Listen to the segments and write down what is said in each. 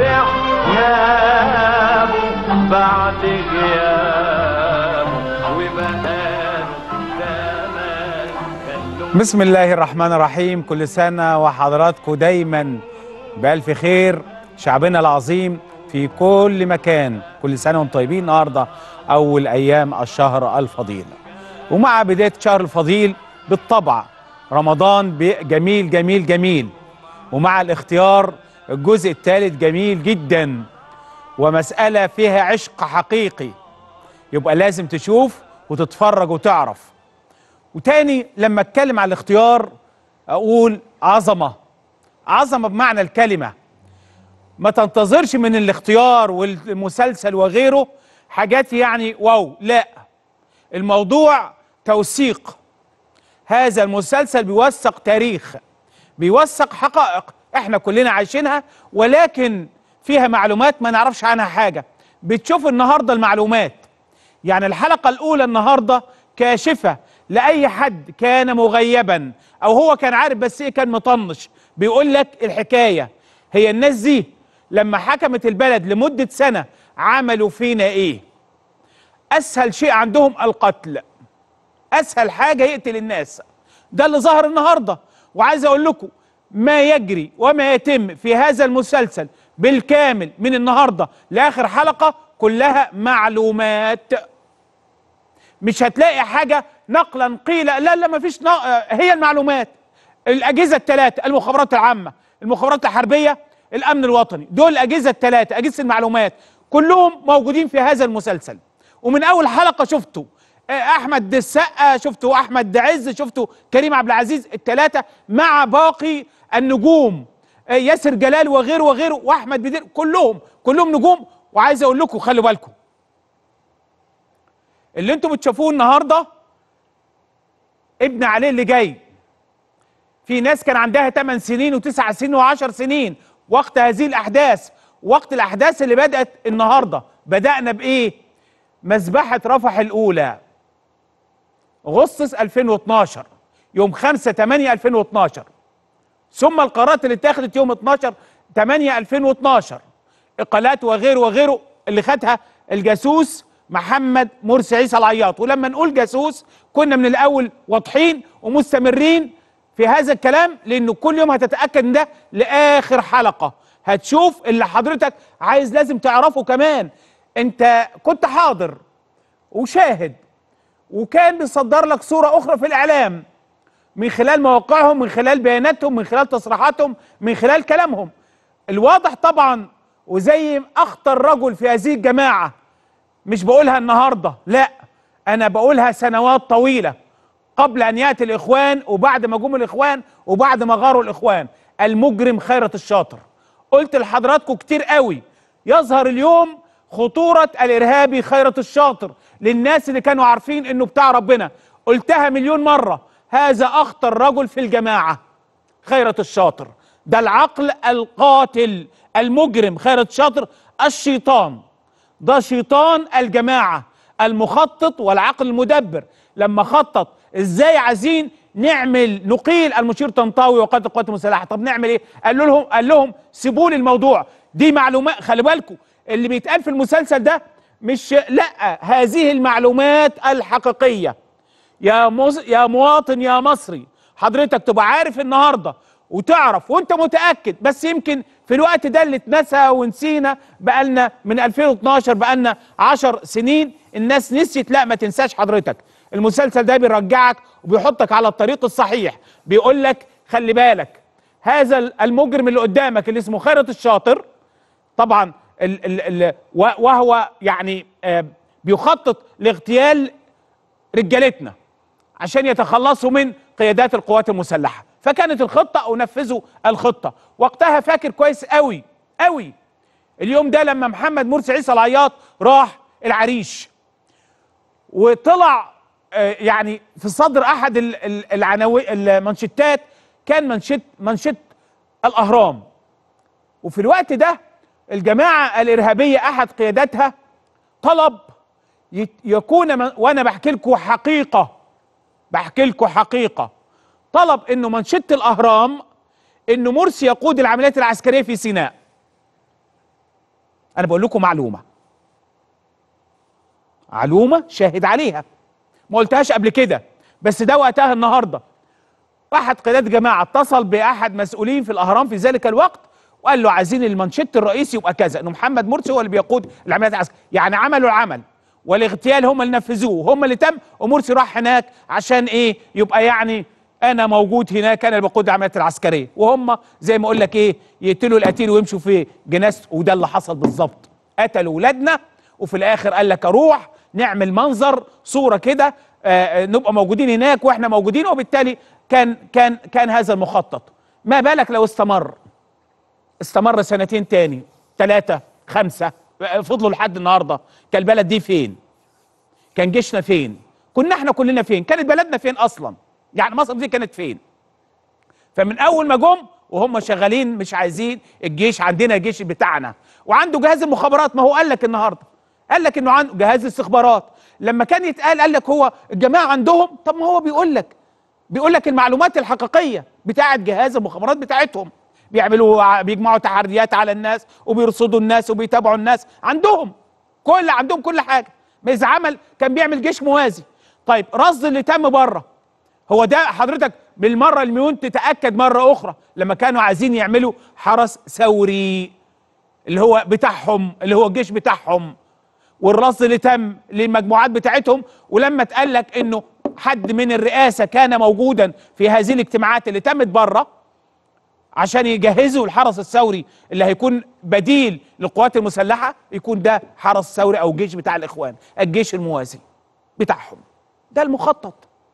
احلامه بعد غيابه وبقاله زمان خلوه بسم الله الرحمن الرحيم كل سنة وحضراتكم دايما بألف خير شعبنا العظيم في كل مكان كل سنة وانتم طيبين النهاردة أول أيام الشهر الفضيل ومع بداية شهر الفضيل بالطبع رمضان بي- جميل جميل جميل ومع الاختيار الجزء الثالث جميل جدا ومسألة فيها عشق حقيقي يبقى لازم تشوف وتتفرج وتعرف وتاني لما اتكلم على الاختيار اقول عظمه عظمه بمعنى الكلمه ما تنتظرش من الاختيار والمسلسل وغيره حاجات يعني واو لا الموضوع توثيق هذا المسلسل بيوثق تاريخ بيوثق حقائق احنا كلنا عايشينها ولكن فيها معلومات ما نعرفش عنها حاجه بتشوف النهارده المعلومات يعني الحلقة الأولى النهاردة كاشفة لأي حد كان مغيبا أو هو كان عارف بس إيه كان مطنش بيقول لك الحكاية هي الناس دي لما حكمت البلد لمدة سنة عملوا فينا إيه أسهل شيء عندهم القتل أسهل حاجة يقتل الناس ده اللي ظهر النهاردة وعايز أقول لكم ما يجري وما يتم في هذا المسلسل بالكامل من النهارده لاخر حلقه كلها معلومات مش هتلاقي حاجه نقلا قيل لا لا ما فيش هي المعلومات الاجهزه الثلاثه المخابرات العامه المخابرات الحربيه الامن الوطني دول الاجهزه الثلاثه اجهزه المعلومات كلهم موجودين في هذا المسلسل ومن اول حلقه شفتوا آه، احمد السقا شفتوا احمد عز شفتوا كريم عبد العزيز الثلاثه مع باقي النجوم آه، ياسر جلال وغيره وغيره واحمد بدير كلهم كلهم نجوم وعايز اقول لكم خلوا بالكم اللي انتم بتشوفوه النهارده ابن عليه اللي جاي في ناس كان عندها 8 سنين و9 سنين و10 سنين وقت هذه الاحداث وقت الاحداث اللي بدات النهارده بدانا بايه مذبحه رفح الاولى اغسطس 2012 يوم 5 8 2012 ثم القرارات اللي اتخذت يوم 12 8 2012 اقالات وغيره وغيره اللي خدها الجاسوس محمد مرسي عيسى العياط ولما نقول جاسوس كنا من الاول واضحين ومستمرين في هذا الكلام لانه كل يوم هتتاكد من ده لاخر حلقه هتشوف اللي حضرتك عايز لازم تعرفه كمان انت كنت حاضر وشاهد وكان بيصدر لك صوره اخرى في الاعلام من خلال مواقعهم من خلال بياناتهم من خلال تصريحاتهم من خلال كلامهم الواضح طبعا وزي اخطر رجل في هذه الجماعه مش بقولها النهارده لا انا بقولها سنوات طويله قبل ان ياتي الاخوان وبعد ما جم الاخوان وبعد ما غاروا الاخوان المجرم خيرت الشاطر قلت لحضراتكم كتير قوي يظهر اليوم خطوره الارهابي خيرت الشاطر للناس اللي كانوا عارفين انه بتاع ربنا قلتها مليون مره هذا اخطر رجل في الجماعه خيرت الشاطر ده العقل القاتل المجرم خيرت الشاطر الشيطان ده شيطان الجماعة المخطط والعقل المدبر لما خطط ازاي عايزين نعمل نقيل المشير طنطاوي وقائد القوات المسلحة طب نعمل ايه قال لهم قال لهم سيبوا لي الموضوع دي معلومات خلي بالكم اللي بيتقال في المسلسل ده مش لا هذه المعلومات الحقيقية يا مز... يا مواطن يا مصري حضرتك تبقى عارف النهارده وتعرف وانت متاكد بس يمكن في الوقت ده اللي اتنسى ونسينا بقالنا من 2012 بقالنا 10 سنين الناس نسيت لا ما تنساش حضرتك المسلسل ده بيرجعك وبيحطك على الطريق الصحيح بيقول لك خلي بالك هذا المجرم اللي قدامك اللي اسمه خيرت الشاطر طبعا ال ال ال وهو يعني آه بيخطط لاغتيال رجالتنا عشان يتخلصوا من قيادات القوات المسلحه فكانت الخطه او نفذوا الخطه وقتها فاكر كويس قوي قوي اليوم ده لما محمد مرسي عيسى العياط راح العريش وطلع آه يعني في صدر احد العناوي المانشيتات كان منشط منشط الاهرام وفي الوقت ده الجماعه الارهابيه احد قياداتها طلب يكون من وانا بحكي لكم حقيقه بحكي لكم حقيقه طلب انه منشط الاهرام انه مرسي يقود العمليات العسكريه في سيناء انا بقول لكم معلومه معلومه شاهد عليها ما قلتهاش قبل كده بس ده وقتها النهارده واحد قيادات جماعه اتصل باحد مسؤولين في الاهرام في ذلك الوقت وقال له عايزين المانشيت الرئيسي يبقى كذا انه محمد مرسي هو اللي بيقود العمليات العسكريه يعني عملوا العمل والاغتيال هم اللي نفذوه هم اللي تم ومرسي راح هناك عشان ايه يبقى يعني انا موجود هناك انا اللي بقود العمليات العسكريه وهم زي ما اقول لك ايه يقتلوا القتيل ويمشوا في جناز وده اللي حصل بالظبط قتلوا ولادنا وفي الاخر قال لك اروح نعمل منظر صوره كده آه، آه، نبقى موجودين هناك واحنا موجودين وبالتالي كان كان كان هذا المخطط ما بالك لو استمر استمر سنتين تاني ثلاثة خمسة آه، فضلوا لحد النهاردة كان البلد دي فين كان جيشنا فين كنا احنا كلنا فين كانت بلدنا فين اصلا يعني مصر دي كانت فين فمن اول ما جم وهم شغالين مش عايزين الجيش عندنا الجيش بتاعنا وعنده جهاز المخابرات ما هو قال لك النهارده قال لك انه عنده جهاز استخبارات لما كان يتقال قال لك هو الجماعه عندهم طب ما هو بيقول لك بيقول لك المعلومات الحقيقيه بتاعه جهاز المخابرات بتاعتهم بيعملوا ع- بيجمعوا تحريات على الناس وبيرصدوا الناس وبيتابعوا الناس عندهم كل عندهم كل حاجه ما اذا عمل كان بيعمل جيش موازي طيب رصد اللي تم بره هو ده حضرتك بالمره المليون تتاكد مره اخرى لما كانوا عايزين يعملوا حرس ثوري اللي هو بتاعهم اللي هو الجيش بتاعهم والرصد اللي تم للمجموعات بتاعتهم ولما اتقال لك انه حد من الرئاسه كان موجودا في هذه الاجتماعات اللي تمت بره عشان يجهزوا الحرس الثوري اللي هيكون بديل للقوات المسلحه يكون ده حرس ثوري او جيش بتاع الاخوان الجيش الموازي بتاعهم ده المخطط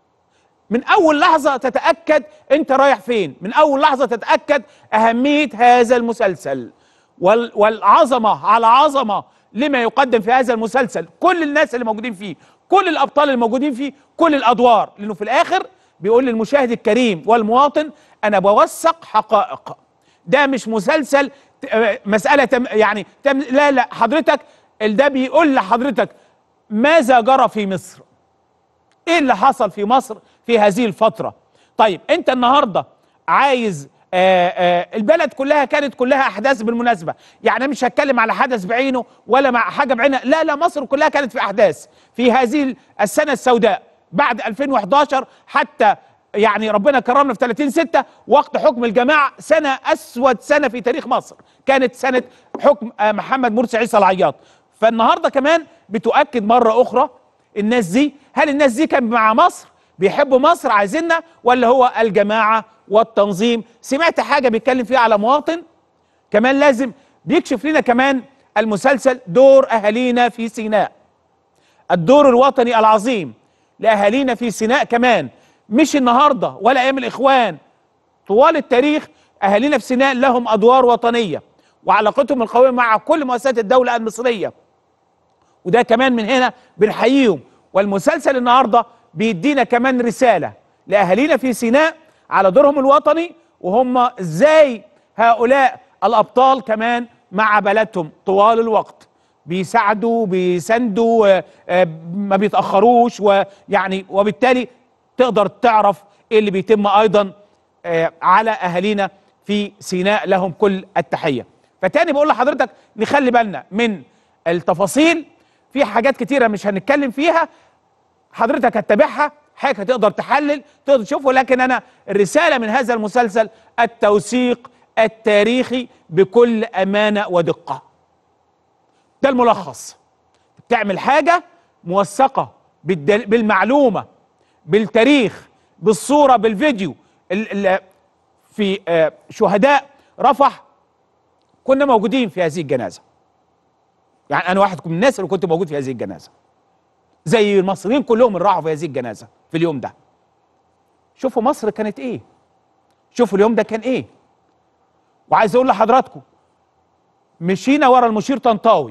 من اول لحظه تتاكد انت رايح فين من اول لحظه تتاكد اهميه هذا المسلسل وال والعظمه على عظمه لما يقدم في هذا المسلسل كل الناس اللي موجودين فيه كل الابطال اللي موجودين فيه كل الادوار لانه في الاخر بيقول للمشاهد الكريم والمواطن انا بوثق حقائق ده مش مسلسل ت- آه، مساله تم يعني تم لا لا حضرتك ال- ده بيقول لحضرتك ماذا جرى في مصر ايه اللي حصل في مصر في هذه الفترة طيب انت النهاردة عايز آآ آآ البلد كلها كانت كلها احداث بالمناسبة يعني أنا مش هتكلم على حدث بعينه ولا مع حاجة بعينها لا لا مصر كلها كانت في احداث في هذه السنة السوداء بعد 2011 حتى يعني ربنا كرمنا في 30 6 وقت حكم الجماعة سنة أسود سنة في تاريخ مصر كانت سنة حكم آه، محمد مرسي عيسى العياط فالنهاردة كمان بتؤكد مرة أخرى الناس دي هل الناس دي كان مع مصر بيحبوا مصر عايزيننا ولا هو الجماعة والتنظيم سمعت حاجة بيتكلم فيها على مواطن كمان لازم بيكشف لنا كمان المسلسل دور أهالينا في سيناء الدور الوطني العظيم لأهالينا في سيناء كمان مش النهاردة ولا أيام الإخوان طوال التاريخ أهالينا في سيناء لهم أدوار وطنية وعلاقتهم القوية مع كل مؤسسات الدولة المصرية وده كمان من هنا بنحييهم والمسلسل النهارده بيدينا كمان رساله لاهالينا في سيناء على دورهم الوطني وهم ازاي هؤلاء الابطال كمان مع بلدهم طوال الوقت بيساعدوا بيساندوا آه، آه، ما بيتاخروش ويعني وبالتالي تقدر تعرف ايه اللي بيتم ايضا آه، على اهالينا في سيناء لهم كل التحيه فتاني بقول لحضرتك نخلي بالنا من التفاصيل في حاجات كتيره مش هنتكلم فيها حضرتك هتتابعها حضرتك هتقدر تحلل تقدر تشوف ولكن انا الرساله من هذا المسلسل التوثيق التاريخي بكل امانه ودقه ده الملخص تعمل حاجه موثقه بالدل... بالمعلومه بالتاريخ بالصوره بالفيديو ال... ال... في آه، شهداء رفح كنا موجودين في هذه الجنازه يعني انا واحد من الناس اللي كنت موجود في هذه الجنازه زي المصريين كلهم اللي راحوا في هذه الجنازه في اليوم ده شوفوا مصر كانت ايه شوفوا اليوم ده كان ايه وعايز اقول لحضراتكم مشينا ورا المشير طنطاوي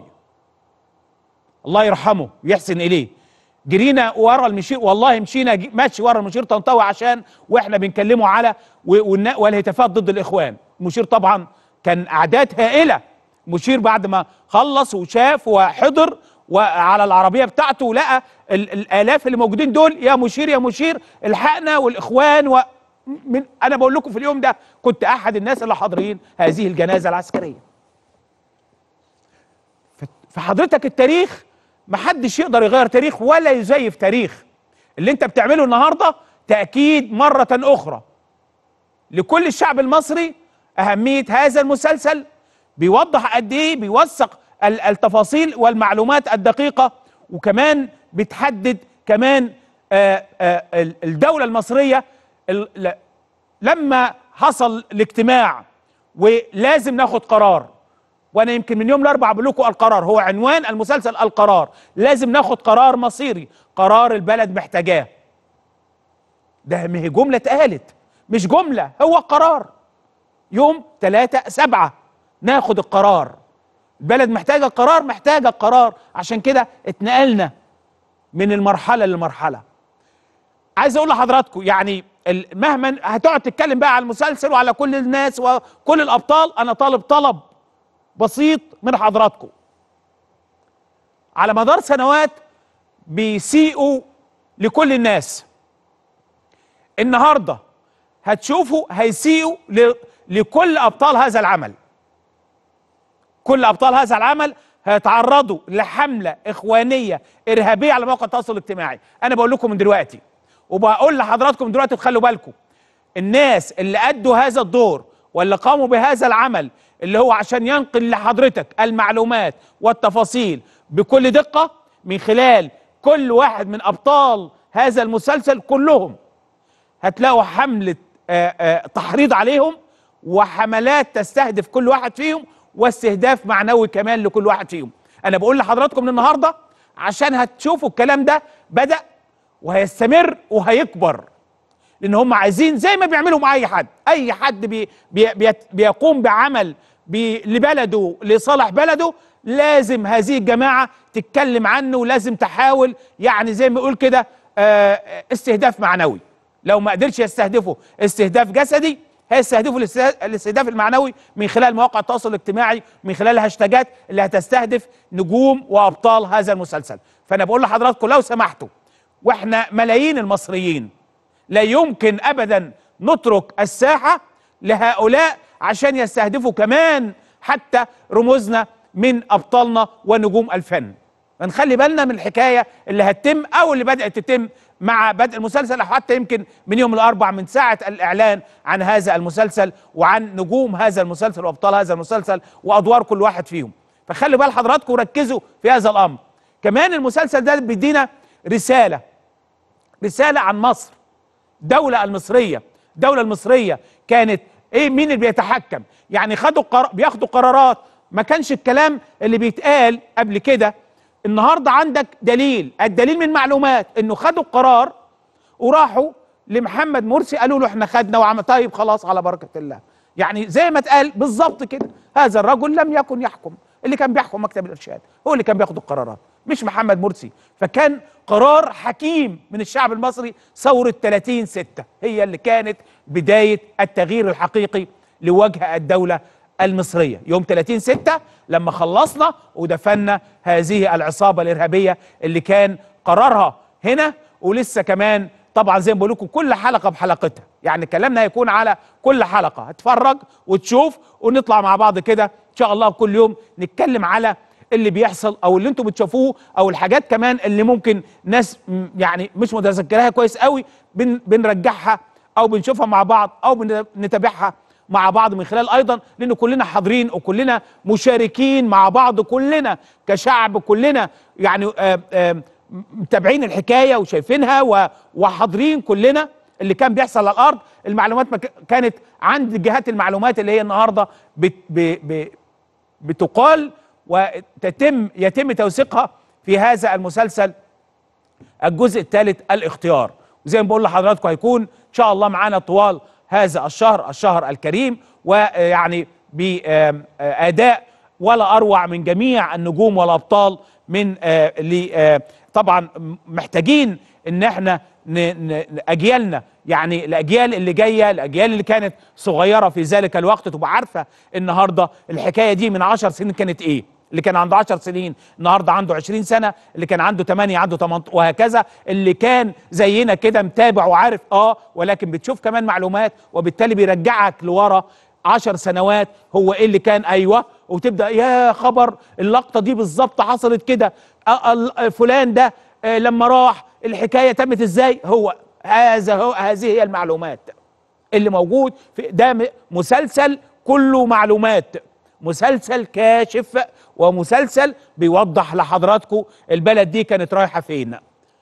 الله يرحمه ويحسن اليه جرينا ورا المشير والله مشينا ج- ماشي ورا المشير طنطاوي عشان واحنا بنكلمه على و- والنا- والهتافات ضد الاخوان المشير طبعا كان اعداد هائله مشير بعد ما خلص وشاف وحضر وعلى العربيه بتاعته لقى ال- الالاف اللي موجودين دول يا مشير يا مشير الحقنا والاخوان و من انا بقول لكم في اليوم ده كنت احد الناس اللي حاضرين هذه الجنازه العسكريه فحضرتك التاريخ محدش يقدر يغير تاريخ ولا يزيف تاريخ اللي انت بتعمله النهارده تاكيد مره اخرى لكل الشعب المصري اهميه هذا المسلسل بيوضح قد ايه بيوثق ال- التفاصيل والمعلومات الدقيقه وكمان بتحدد كمان آه، آه، ال- الدوله المصريه ال- ل- لما حصل الاجتماع ولازم ناخد قرار وانا يمكن من يوم الاربعاء بقول لكم القرار هو عنوان المسلسل القرار لازم ناخد قرار مصيري قرار البلد محتاجاه ده ما هي جمله اتقالت مش جمله هو قرار يوم 3 7 ناخد القرار البلد محتاجه قرار محتاجه قرار عشان كده اتنقلنا من المرحله للمرحله عايز اقول لحضراتكم يعني ال- مهما هتقعد تتكلم بقى على المسلسل وعلى كل الناس وكل الابطال انا طالب طلب بسيط من حضراتكم على مدار سنوات بيسيئوا لكل الناس النهارده هتشوفوا هيسيئوا ل- لكل ابطال هذا العمل كل ابطال هذا العمل هيتعرضوا لحمله اخوانيه ارهابيه على مواقع التواصل الاجتماعي انا بقول لكم من دلوقتي وبقول لحضراتكم من دلوقتي تخلوا بالكم الناس اللي ادوا هذا الدور واللي قاموا بهذا العمل اللي هو عشان ينقل لحضرتك المعلومات والتفاصيل بكل دقه من خلال كل واحد من ابطال هذا المسلسل كلهم هتلاقوا حملة آه، آه، تحريض عليهم وحملات تستهدف كل واحد فيهم واستهداف معنوي كمان لكل واحد فيهم انا بقول لحضراتكم من النهارده عشان هتشوفوا الكلام ده بدأ وهيستمر وهيكبر لان هم عايزين زي ما بيعملوا مع اي حد اي حد بي بي بي بيقوم بعمل بي لبلده لصالح بلده لازم هذه الجماعه تتكلم عنه ولازم تحاول يعني زي ما يقول كده آه، استهداف معنوي لو ما قدرش يستهدفه استهداف جسدي هيستهدفوا الاست- الاستهداف المعنوي من خلال مواقع التواصل الاجتماعي من خلال الهاشتاجات اللي هتستهدف نجوم وابطال هذا المسلسل فانا بقول لحضراتكم لو سمحتوا واحنا ملايين المصريين لا يمكن ابدا نترك الساحه لهؤلاء عشان يستهدفوا كمان حتى رموزنا من ابطالنا ونجوم الفن فنخلي بالنا من الحكايه اللي هتتم او اللي بدات تتم مع بدء المسلسل او حتى يمكن من يوم الاربع من ساعه الاعلان عن هذا المسلسل وعن نجوم هذا المسلسل وابطال هذا المسلسل وادوار كل واحد فيهم فخلي بال حضراتكم وركزوا في هذا الامر كمان المسلسل ده بيدينا رساله رساله عن مصر الدولة المصرية الدولة المصرية كانت ايه مين اللي بيتحكم يعني خدوا قر... بياخدوا قرارات ما كانش الكلام اللي بيتقال قبل كده النهارده عندك دليل الدليل من معلومات انه خدوا القرار وراحوا لمحمد مرسي قالوا له احنا خدنا وعمل طيب خلاص على بركة الله يعني زي ما اتقال بالظبط كده هذا الرجل لم يكن يحكم اللي كان بيحكم مكتب الارشاد هو اللي كان بياخد القرارات مش محمد مرسي فكان قرار حكيم من الشعب المصري ثورة 30 ستة هي اللي كانت بداية التغيير الحقيقي لوجه الدولة المصرية يوم 30 ستة لما خلصنا ودفنا هذه العصابة الإرهابية اللي كان قرارها هنا ولسه كمان طبعا زي ما بقول لكم كل حلقه بحلقتها يعني كلامنا هيكون على كل حلقه هتفرج وتشوف ونطلع مع بعض كده ان شاء الله كل يوم نتكلم على اللي بيحصل او اللي انتم بتشوفوه او الحاجات كمان اللي ممكن ناس م- يعني مش متذكراها كويس قوي بن بنرجعها او بنشوفها مع بعض او بنتابعها مع بعض من خلال ايضا لان كلنا حاضرين وكلنا مشاركين مع بعض كلنا كشعب كلنا يعني آه، آه، متابعين الحكايه وشايفينها و- وحاضرين كلنا اللي كان بيحصل على الارض المعلومات ما ك- كانت عند جهات المعلومات اللي هي النهارده بت ب ب بتقال وتتم يتم توثيقها في هذا المسلسل الجزء الثالث الاختيار وزي ما بقول لحضراتكم هيكون ان شاء الله معانا طوال هذا الشهر الشهر الكريم ويعني باداء ولا اروع من جميع النجوم والابطال من آه، ل آه، طبعا محتاجين ان احنا ن- ن- اجيالنا يعني الاجيال اللي جايه الاجيال اللي كانت صغيره في ذلك الوقت تبقى عارفه النهارده الحكايه دي من 10 سنين كانت ايه اللي كان عنده 10 سنين النهارده عنده 20 سنه اللي كان عنده 8 عنده 8 وهكذا اللي كان زينا كده متابع وعارف اه ولكن بتشوف كمان معلومات وبالتالي بيرجعك لورا 10 سنوات هو ايه اللي كان ايوه وتبدا يا خبر اللقطه دي بالظبط حصلت كده أ- ال- فلان ده آه، لما راح الحكايه تمت ازاي هو هذا هو هذه هي المعلومات اللي موجود في ده م- مسلسل كله معلومات مسلسل كاشف ومسلسل بيوضح لحضراتكم البلد دي كانت رايحه فين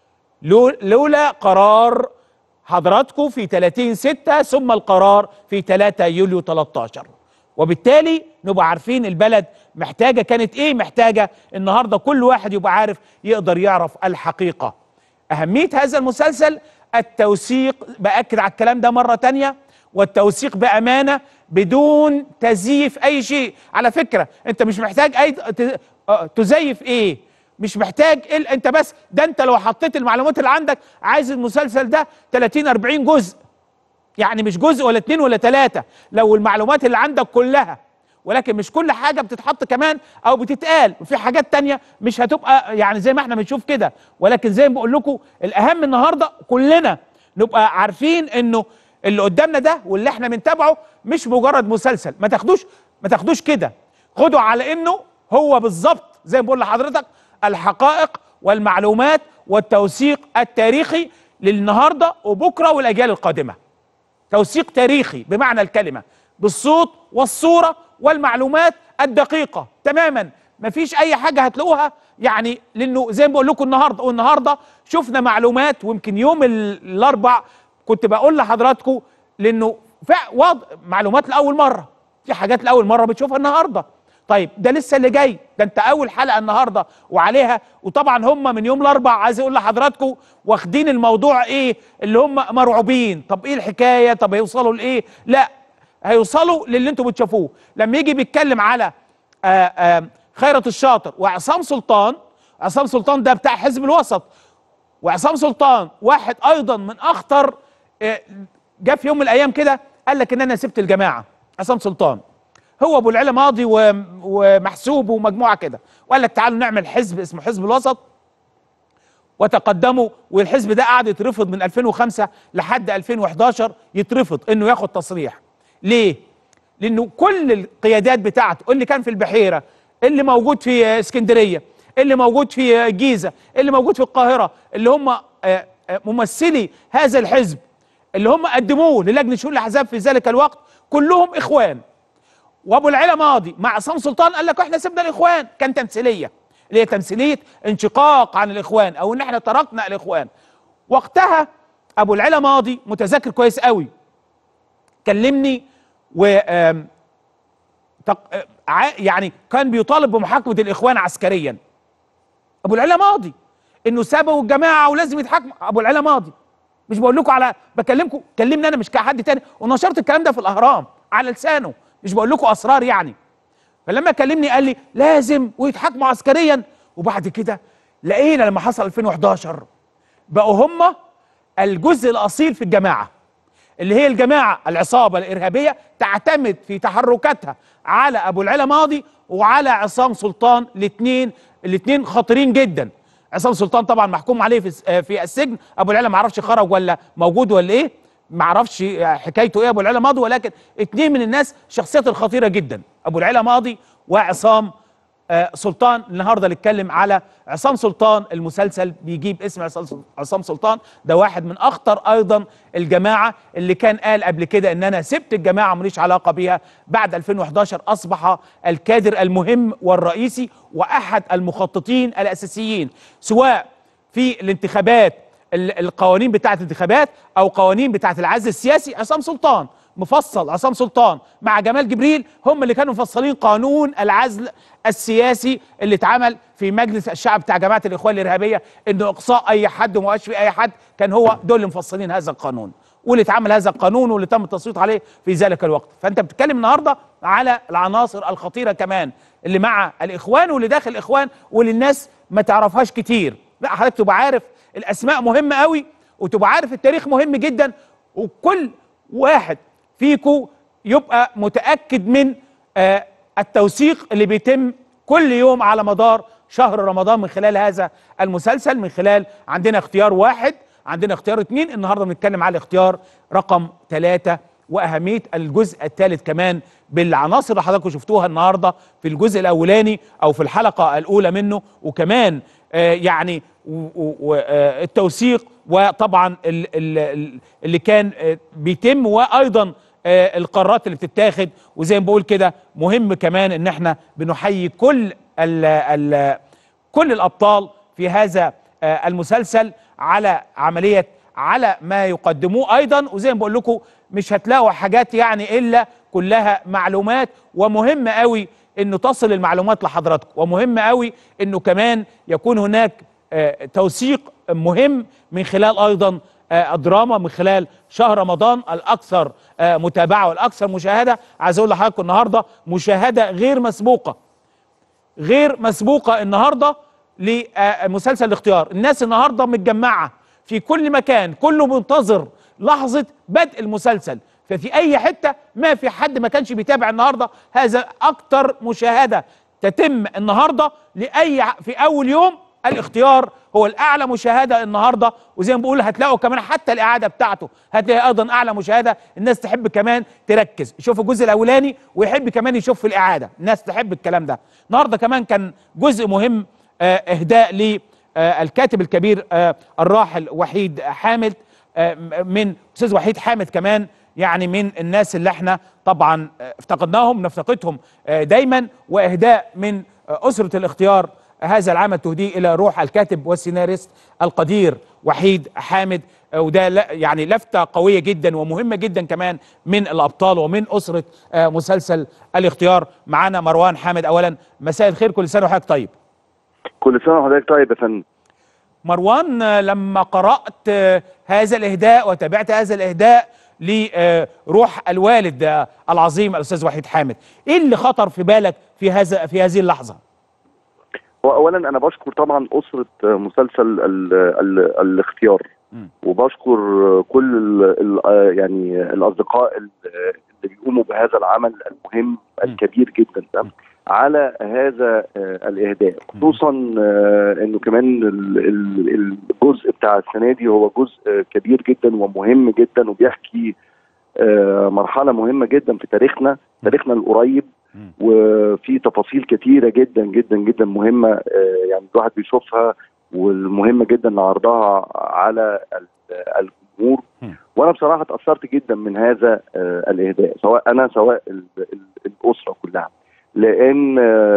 لو- لولا قرار حضراتكم في 30 6 ثم القرار في 3 يوليو 13 وبالتالي نبقى عارفين البلد محتاجة كانت ايه محتاجة النهاردة كل واحد يبقى عارف يقدر يعرف الحقيقة أهمية هذا المسلسل التوثيق بأكد على الكلام ده مرة تانية والتوثيق بأمانة بدون تزييف أي شيء على فكرة أنت مش محتاج أي ت- آه، تزيف إيه مش محتاج إل... انت بس ده انت لو حطيت المعلومات اللي عندك عايز المسلسل ده 30 40 جزء يعني مش جزء ولا اتنين ولا تلاتة لو المعلومات اللي عندك كلها ولكن مش كل حاجة بتتحط كمان او بتتقال وفي حاجات تانية مش هتبقى يعني زي ما احنا بنشوف كده ولكن زي ما بقول لكم الاهم النهاردة كلنا نبقى عارفين انه اللي قدامنا ده واللي احنا بنتابعه مش مجرد مسلسل ما تاخدوش ما تاخدوش كده خدوا على انه هو بالظبط زي ما بقول لحضرتك الحقائق والمعلومات والتوثيق التاريخي للنهارده وبكره والاجيال القادمه توثيق تاريخي بمعنى الكلمه بالصوت والصوره والمعلومات الدقيقه تماما مفيش اي حاجه هتلاقوها يعني لانه زي ما بقول لكم النهارده والنهارده شفنا معلومات ويمكن يوم ال- الاربع كنت بقول لحضراتكم لانه فع- وضع معلومات لاول مره في حاجات لاول مره بتشوفها النهارده طيب ده لسه اللي جاي ده انت اول حلقه النهارده وعليها وطبعا هم من يوم الاربع عايز اقول لحضراتكم واخدين الموضوع ايه اللي هم مرعوبين طب ايه الحكايه طب هيوصلوا لايه لا هيوصلوا للي انتم بتشوفوه لما يجي بيتكلم على آآ آآ خيرت الشاطر وعصام سلطان عصام سلطان ده بتاع حزب الوسط وعصام سلطان واحد ايضا من اخطر آه، جه في يوم من الايام كده قال لك ان انا سبت الجماعه عصام سلطان هو ابو العلا ماضي و- ومحسوب ومجموعه كده وقال لك تعالوا نعمل حزب اسمه حزب الوسط وتقدموا والحزب ده قعد يترفض من 2005 لحد 2011 يترفض انه ياخد تصريح ليه لانه كل القيادات بتاعته اللي كان في البحيره اللي موجود في آه، اسكندريه اللي موجود في آه، الجيزه اللي موجود في القاهره اللي هم آه، آه، ممثلي هذا الحزب اللي هم قدموه للجنه شؤون الاحزاب في ذلك الوقت كلهم اخوان وابو العلا ماضي مع عصام سلطان قال لك احنا سيبنا الاخوان كان تمثيليه اللي هي تمثيليه انشقاق عن الاخوان او ان احنا تركنا الاخوان وقتها ابو العلا ماضي متذكر كويس قوي كلمني و آم، تق- آه، ع- يعني كان بيطالب بمحاكمه الاخوان عسكريا ابو العلا ماضي انه سابوا الجماعه ولازم يتحاكموا ابو العلا ماضي مش بقول لكم على بكلمكم كلمني انا مش كحد تاني ونشرت الكلام ده في الاهرام على لسانه مش بقول لكم اسرار يعني فلما كلمني قال لي لازم ويتحاكموا عسكريا وبعد كده لقينا لما حصل 2011 بقوا هم الجزء الاصيل في الجماعه اللي هي الجماعه العصابه الارهابيه تعتمد في تحركاتها على ابو العلا ماضي وعلى عصام سلطان الاثنين الاثنين خطيرين جدا عصام سلطان طبعا محكوم عليه في الس- آه، في السجن ابو العلا ما اعرفش خرج ولا موجود ولا ايه ما اعرفش آه، حكايته ايه ابو العلا ماضي ولكن اثنين من الناس شخصيات الخطيره جدا ابو العلا ماضي وعصام آه، سلطان النهارده نتكلم على عصام سلطان المسلسل بيجيب اسم عصام- عصام سلطان ده واحد من اخطر ايضا الجماعه اللي كان قال قبل كده ان انا سبت الجماعه ماليش علاقه بيها بعد 2011 اصبح الكادر المهم والرئيسي واحد المخططين الاساسيين سواء في الانتخابات ال- القوانين بتاعه الانتخابات او قوانين بتاعه العزل السياسي عصام سلطان مفصل عصام سلطان مع جمال جبريل هم اللي كانوا مفصلين قانون العزل السياسي اللي اتعمل في مجلس الشعب بتاع جماعه الاخوان الارهابيه انه اقصاء اي حد وما بقاش في اي حد كان هو دول اللي مفصلين هذا القانون واللي اتعمل هذا القانون واللي تم التصويت عليه في ذلك الوقت فانت بتتكلم النهارده على العناصر الخطيره كمان اللي مع الاخوان واللي داخل الاخوان واللي الناس ما تعرفهاش كتير لا حضرتك تبقى عارف الاسماء مهمه قوي وتبقى عارف التاريخ مهم جدا وكل واحد فيكو يبقى متاكد من آه التوثيق اللي بيتم كل يوم على مدار شهر رمضان من خلال هذا المسلسل من خلال عندنا اختيار واحد عندنا اختيار اتنين النهارده بنتكلم على اختيار رقم ثلاثة واهميه الجزء الثالث كمان بالعناصر اللي حضراتكم شفتوها النهارده في الجزء الاولاني او في الحلقه الاولى منه وكمان آه، يعني التوثيق وطبعا ال- ال- ال- اللي كان آه، بيتم وايضا آه، القرارات اللي بتتاخد وزي ما بقول كده مهم كمان ان احنا بنحيي كل ال ال كل الابطال في هذا آه، المسلسل على عمليه على ما يقدموه ايضا وزي ما بقول لكم مش هتلاقوا حاجات يعني الا كلها معلومات ومهم قوي انه تصل المعلومات لحضراتكم ومهم قوي انه كمان يكون هناك آه، توثيق مهم من خلال ايضا آه، الدراما من خلال شهر رمضان الاكثر آه، متابعه والاكثر مشاهده عايز اقول لحضراتكم النهارده مشاهده غير مسبوقه غير مسبوقه النهارده لمسلسل الاختيار الناس النهارده متجمعه في كل مكان كله منتظر لحظه بدء المسلسل ففي اي حته ما في حد ما كانش بيتابع النهارده هذا اكتر مشاهده تتم النهارده لاي ع- في اول يوم الاختيار هو الاعلى مشاهده النهارده وزي ما بقول هتلاقوا كمان حتى الاعاده بتاعته هتلاقي ايضا اعلى مشاهده الناس تحب كمان تركز يشوف الجزء الاولاني ويحب كمان يشوف في الاعاده الناس تحب الكلام ده النهارده كمان كان جزء مهم آه، اهداء للكاتب الكبير آه، الراحل وحيد حامد آه، م- من استاذ وحيد حامد كمان يعني من الناس اللي احنا طبعا آه، افتقدناهم نفتقدهم آه، دايما واهداء من آه، اسره الاختيار هذا العمل تهديه الى روح الكاتب والسيناريست القدير وحيد حامد آه، وده لا- يعني لفته قويه جدا ومهمه جدا كمان من الابطال ومن اسره آه، مسلسل الاختيار معانا مروان حامد اولا مساء الخير كل سنه وحضرتك طيب كل سنه وحضرتك طيب يا فندم مروان آه، لما قرأت آه، هذا الإهداء وتابعت هذا الإهداء لروح الوالد آه، العظيم الأستاذ وحيد حامد إيه اللي خطر في بالك في هذا في هذه اللحظة هو اولا انا بشكر طبعا اسره مسلسل ال ال الاختيار مم. وبشكر كل ال ال يعني الاصدقاء ال- اللي بيقوموا بهذا العمل المهم الكبير جدا ده على هذا آه، الاهداء خصوصا آه، انه كمان ال- ال- الجزء بتاع السنه دي هو جزء آه، كبير جدا ومهم جدا وبيحكي آه، مرحله مهمه جدا في تاريخنا تاريخنا القريب مم. وفي تفاصيل كتيره جدا جدا جدا مهمه آه، يعني الواحد بيشوفها والمهمه جدا لعرضها على ال- الجمهور مم. وانا بصراحه اتاثرت جدا من هذا آه، الاهداء سواء انا سواء ال- ال- الاسره كلها لان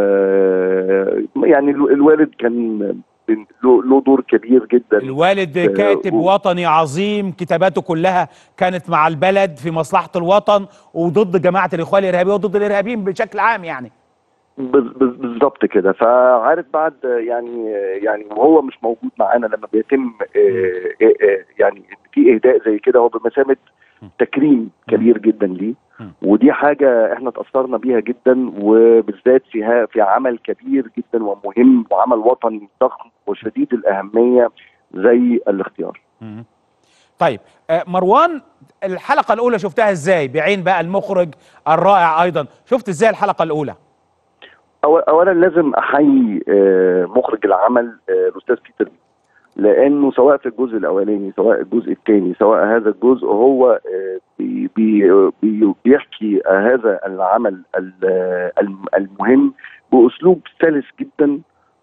آه، يعني ال- الوالد كان بن- له له دور كبير جدا الوالد آه، كاتب و- وطني عظيم كتاباته كلها كانت مع البلد في مصلحة الوطن وضد جماعة الإخوان الإرهابية وضد الإرهابيين بشكل عام يعني بز- بز- بالظبط كده فعارف بعد يعني يعني وهو مش موجود معانا لما بيتم آه، آه، آه، يعني في اهداء زي كده هو بمثابه تكريم كبير جدا ليه مم. ودي حاجه احنا اتاثرنا بيها جدا وبالذات فيها في عمل كبير جدا ومهم وعمل وطني ضخم وشديد الاهميه زي الاختيار مم. طيب آه، مروان الحلقة الأولى شفتها إزاي بعين بقى المخرج الرائع أيضا شفت إزاي الحلقة الأولى أول- اولا لازم احيي آه، مخرج العمل آه، الاستاذ بيتر لانه سواء في الجزء الاولاني سواء الجزء الثاني سواء هذا الجزء هو آه، بي بي بي بيحكي هذا العمل ال- الم- المهم باسلوب سلس جدا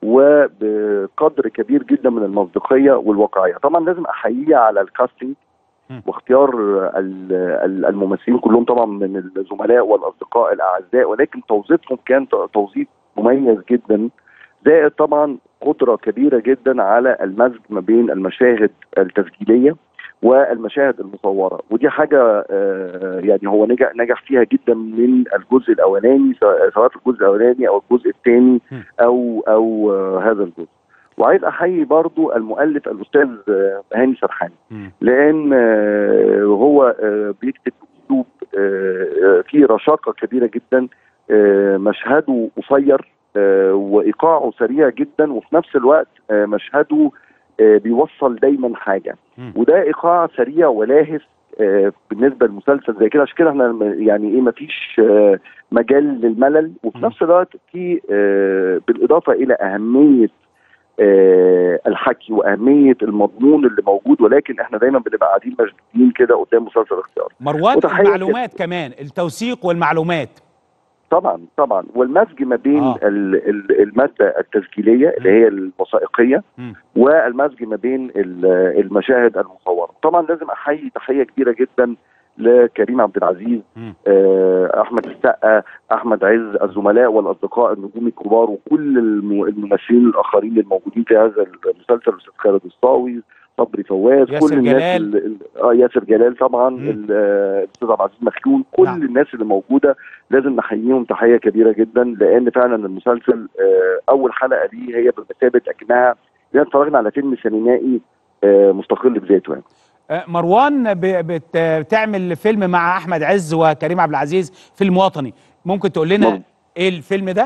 وبقدر كبير جدا من المصداقيه والواقعيه طبعا لازم احييه على الكاستنج م. واختيار ال- ال- الممثلين كلهم طبعا من الزملاء والاصدقاء الاعزاء ولكن توظيفهم كان ت- توظيف مميز جدا زائد طبعا قدره كبيره جدا على المزج ما بين المشاهد التسجيليه والمشاهد المصوره ودي حاجه آه، يعني هو نجح نجح فيها جدا من الجزء الاولاني سواء سواء في الجزء الاولاني او الجزء الثاني او او آه، هذا الجزء وعايز احيي برضو المؤلف الاستاذ آه، هاني سرحان لان آه، هو آه، بيكتب اسلوب آه، آه، فيه رشاقه كبيره جدا آه، مشهده قصير آه، وايقاعه سريع جدا وفي نفس الوقت آه، مشهده آه، بيوصل دايما حاجه مم. وده ايقاع سريع ولاهث آه، بالنسبه للمسلسل زي كده عشان كده احنا م- يعني ايه مفيش آه، مجال للملل وفي مم. نفس الوقت في آه، بالاضافه الى اهميه آه، الحكي واهميه المضمون اللي موجود ولكن احنا دايما بنبقى قاعدين مشدودين كده قدام مسلسل اختيار مروان وتحية المعلومات كمان التوثيق والمعلومات طبعا طبعا والمزج ما بين آه. آه. ال- ال- الماده التسجيليه اللي هي الوثائقيه مم. والمزج ما بين ال- المشاهد المصوره طبعا لازم احيي تحيه كبيره جدا لكريم عبد العزيز مم. آه، احمد السقا احمد عز الزملاء والاصدقاء النجوم الكبار وكل الم- الممثلين الاخرين الموجودين في هذا المسلسل الاستاذ خالد الصاوي صبري فواز ياسر كل الناس جلال. ال- ال- اه ياسر جلال طبعا مم. ال- آه، الاستاذ عبد العزيز مخلول كل نعم. الناس اللي موجوده لازم نحييهم تحيه كبيره جدا لان فعلا المسلسل آه، اول حلقه ليه هي بمثابه اكنها يعني اتفرجنا على فيلم سينمائي آه، مستقل بذاته يعني آه، مروان ب- بت- بتعمل فيلم مع احمد عز وكريم عبد العزيز فيلم وطني ممكن تقول لنا مم. ايه الفيلم ده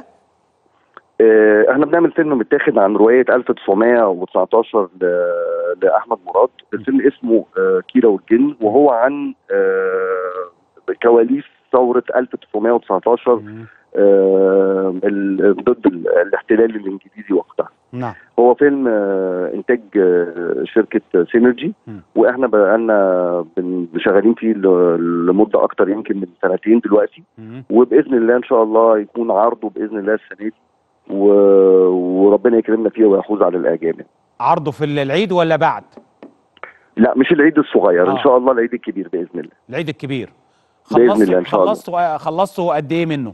آه، احنا بنعمل فيلم متاخد عن روايه 1919 ل- لاحمد مراد الفيلم اسمه آه، كيرة والجن وهو عن آه، كواليس ثوره 1919 آه، ال- ضد ال- الاحتلال الانجليزي وقتها نعم هو فيلم آه، انتاج آه، شركه سينرجي مم. واحنا بقالنا بن- شغالين فيه ل- لمده اكتر يمكن من سنتين دلوقتي مم. وباذن الله ان شاء الله يكون عرضه باذن الله السنه دي و... وربنا يكرمنا فيه ويحوز على الاعجاب يعني. عرضه في العيد ولا بعد لا مش العيد الصغير آه. ان شاء الله العيد الكبير باذن الله العيد الكبير بإذن خلصت الله إن شاء الله. خلصته خلصته قد ايه منه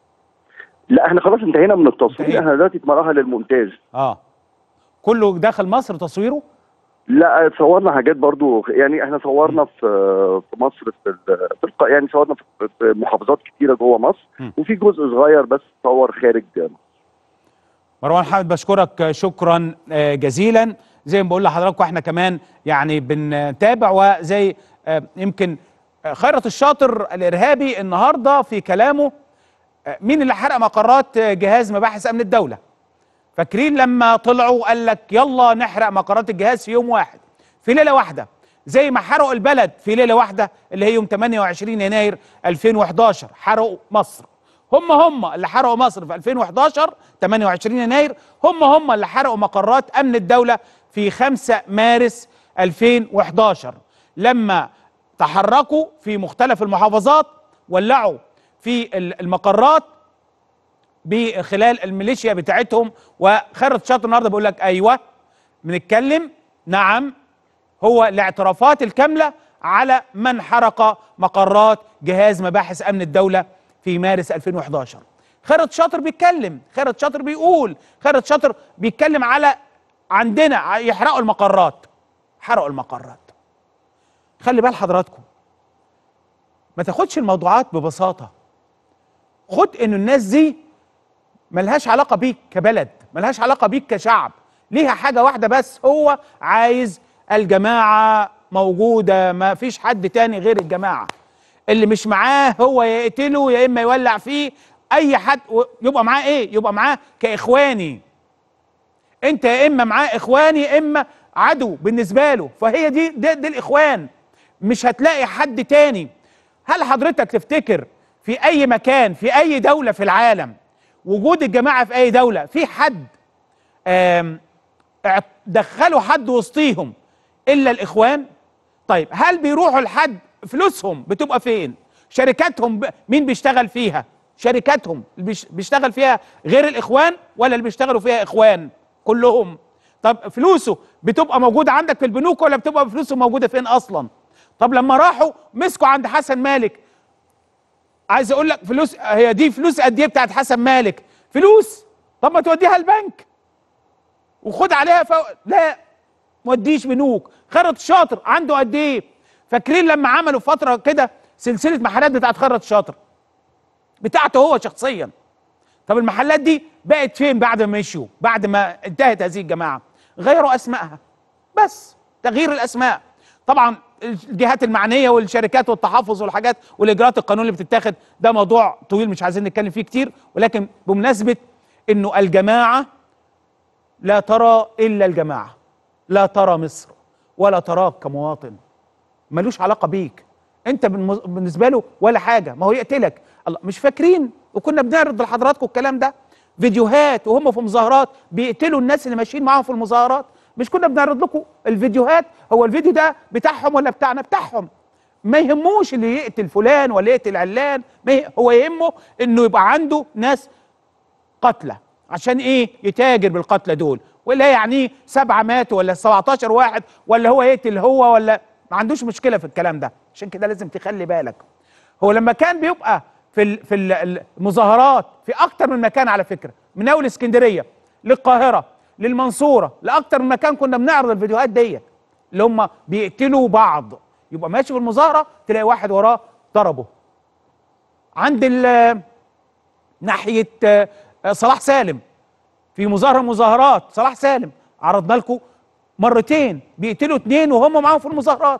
لا احنا خلاص انتهينا من التصوير انتهينا. احنا دلوقتي في مراحل المونتاج اه كله داخل مصر تصويره لا صورنا حاجات برضو يعني احنا صورنا في في مصر في ال- في الق... يعني صورنا في في محافظات كتيره جوه مصر م. وفي جزء صغير بس صور خارج مروان حامد بشكرك شكرا آه، جزيلا زي ما بقول لحضراتكم احنا كمان يعني بنتابع وزي آه، يمكن آه، خيرت الشاطر الارهابي النهارده في كلامه آه، مين اللي حرق مقرات آه، جهاز مباحث امن الدوله فاكرين لما طلعوا قال لك يلا نحرق مقرات الجهاز في يوم واحد في ليله واحده زي ما حرقوا البلد في ليله واحده اللي هي يوم 28 يناير 2011 حرقوا مصر هم هم اللي حرقوا مصر في 2011 28 يناير هم هم اللي حرقوا مقرات امن الدوله في 5 مارس 2011 لما تحركوا في مختلف المحافظات ولعوا في ال- المقرات بخلال الميليشيا بتاعتهم وخيرت شاطر النهارده بيقول لك ايوه بنتكلم نعم هو الاعترافات الكامله على من حرق مقرات جهاز مباحث امن الدوله في مارس 2011 خيرت شاطر بيتكلم خيرت شاطر بيقول خيرت شاطر بيتكلم على عندنا ع- يحرقوا المقرات حرقوا المقرات خلي بال حضراتكم ما تاخدش الموضوعات ببساطه خد ان الناس دي ملهاش علاقه بيك كبلد ملهاش علاقه بيك كشعب ليها حاجه واحده بس هو عايز الجماعه موجوده ما فيش حد تاني غير الجماعه اللي مش معاه هو يا يقتله يا اما يولع فيه اي حد و- يبقى معاه ايه يبقى معاه كاخواني انت يا اما معاه اخواني يا اما عدو بالنسبه له فهي دي دي, دي الاخوان مش هتلاقي حد تاني هل حضرتك تفتكر في اي مكان في اي دوله في العالم وجود الجماعه في اي دوله في حد آم، اعت- دخلوا حد وسطيهم الا الاخوان طيب هل بيروحوا لحد فلوسهم بتبقى فين شركاتهم ب... مين بيشتغل فيها شركاتهم اللي بيش... بيشتغل فيها غير الاخوان ولا اللي بيشتغلوا فيها اخوان كلهم طب فلوسه بتبقى موجوده عندك في البنوك ولا بتبقى فلوسه موجوده فين اصلا طب لما راحوا مسكوا عند حسن مالك عايز اقول لك فلوس هي دي فلوس قد ايه بتاعت حسن مالك فلوس طب ما توديها البنك وخد عليها فو... لا موديش بنوك خيرت شاطر عنده قد ايه فاكرين لما عملوا فتره كده سلسله محلات بتاعت خيرت شاطر بتاعته هو شخصيا طب المحلات دي بقت فين بعد ما مشيوا بعد ما انتهت هذه الجماعه غيروا اسمائها بس تغيير الاسماء طبعا الجهات المعنيه والشركات والتحفظ والحاجات والاجراءات القانونيه اللي بتتاخد ده موضوع طويل مش عايزين نتكلم فيه كتير ولكن بمناسبه انه الجماعه لا ترى الا الجماعه لا ترى مصر ولا تراك كمواطن ملوش علاقه بيك انت بالمز- بالنسبه له ولا حاجه ما هو يقتلك الله مش فاكرين وكنا بنعرض لحضراتكم الكلام ده فيديوهات وهم في مظاهرات بيقتلوا الناس اللي ماشيين معاهم في المظاهرات مش كنا بنعرض لكم الفيديوهات هو الفيديو ده بتاعهم ولا بتاعنا بتاعهم ما يهموش اللي يقتل فلان ولا يقتل علان ما ي- هو يهمه انه يبقى عنده ناس قتلى عشان ايه يتاجر بالقتلى دول ولا يعني سبعة ماتوا ولا 17 واحد ولا هو يقتل هو ولا ما عندوش مشكلة في الكلام ده عشان كده لازم تخلي بالك هو لما كان بيبقى في ال- في ال- المظاهرات في اكتر من مكان على فكرة من اول اسكندرية للقاهرة للمنصورة لاكتر من مكان كنا بنعرض الفيديوهات ديت اللي هم بيقتلوا بعض يبقى ماشي في المظاهرة تلاقي واحد وراه ضربه عند ال- ناحيه آه، آه، صلاح سالم في مظاهره مظاهرات صلاح سالم عرضنا لكم مرتين بيقتلوا اتنين وهم معاهم في المظاهرات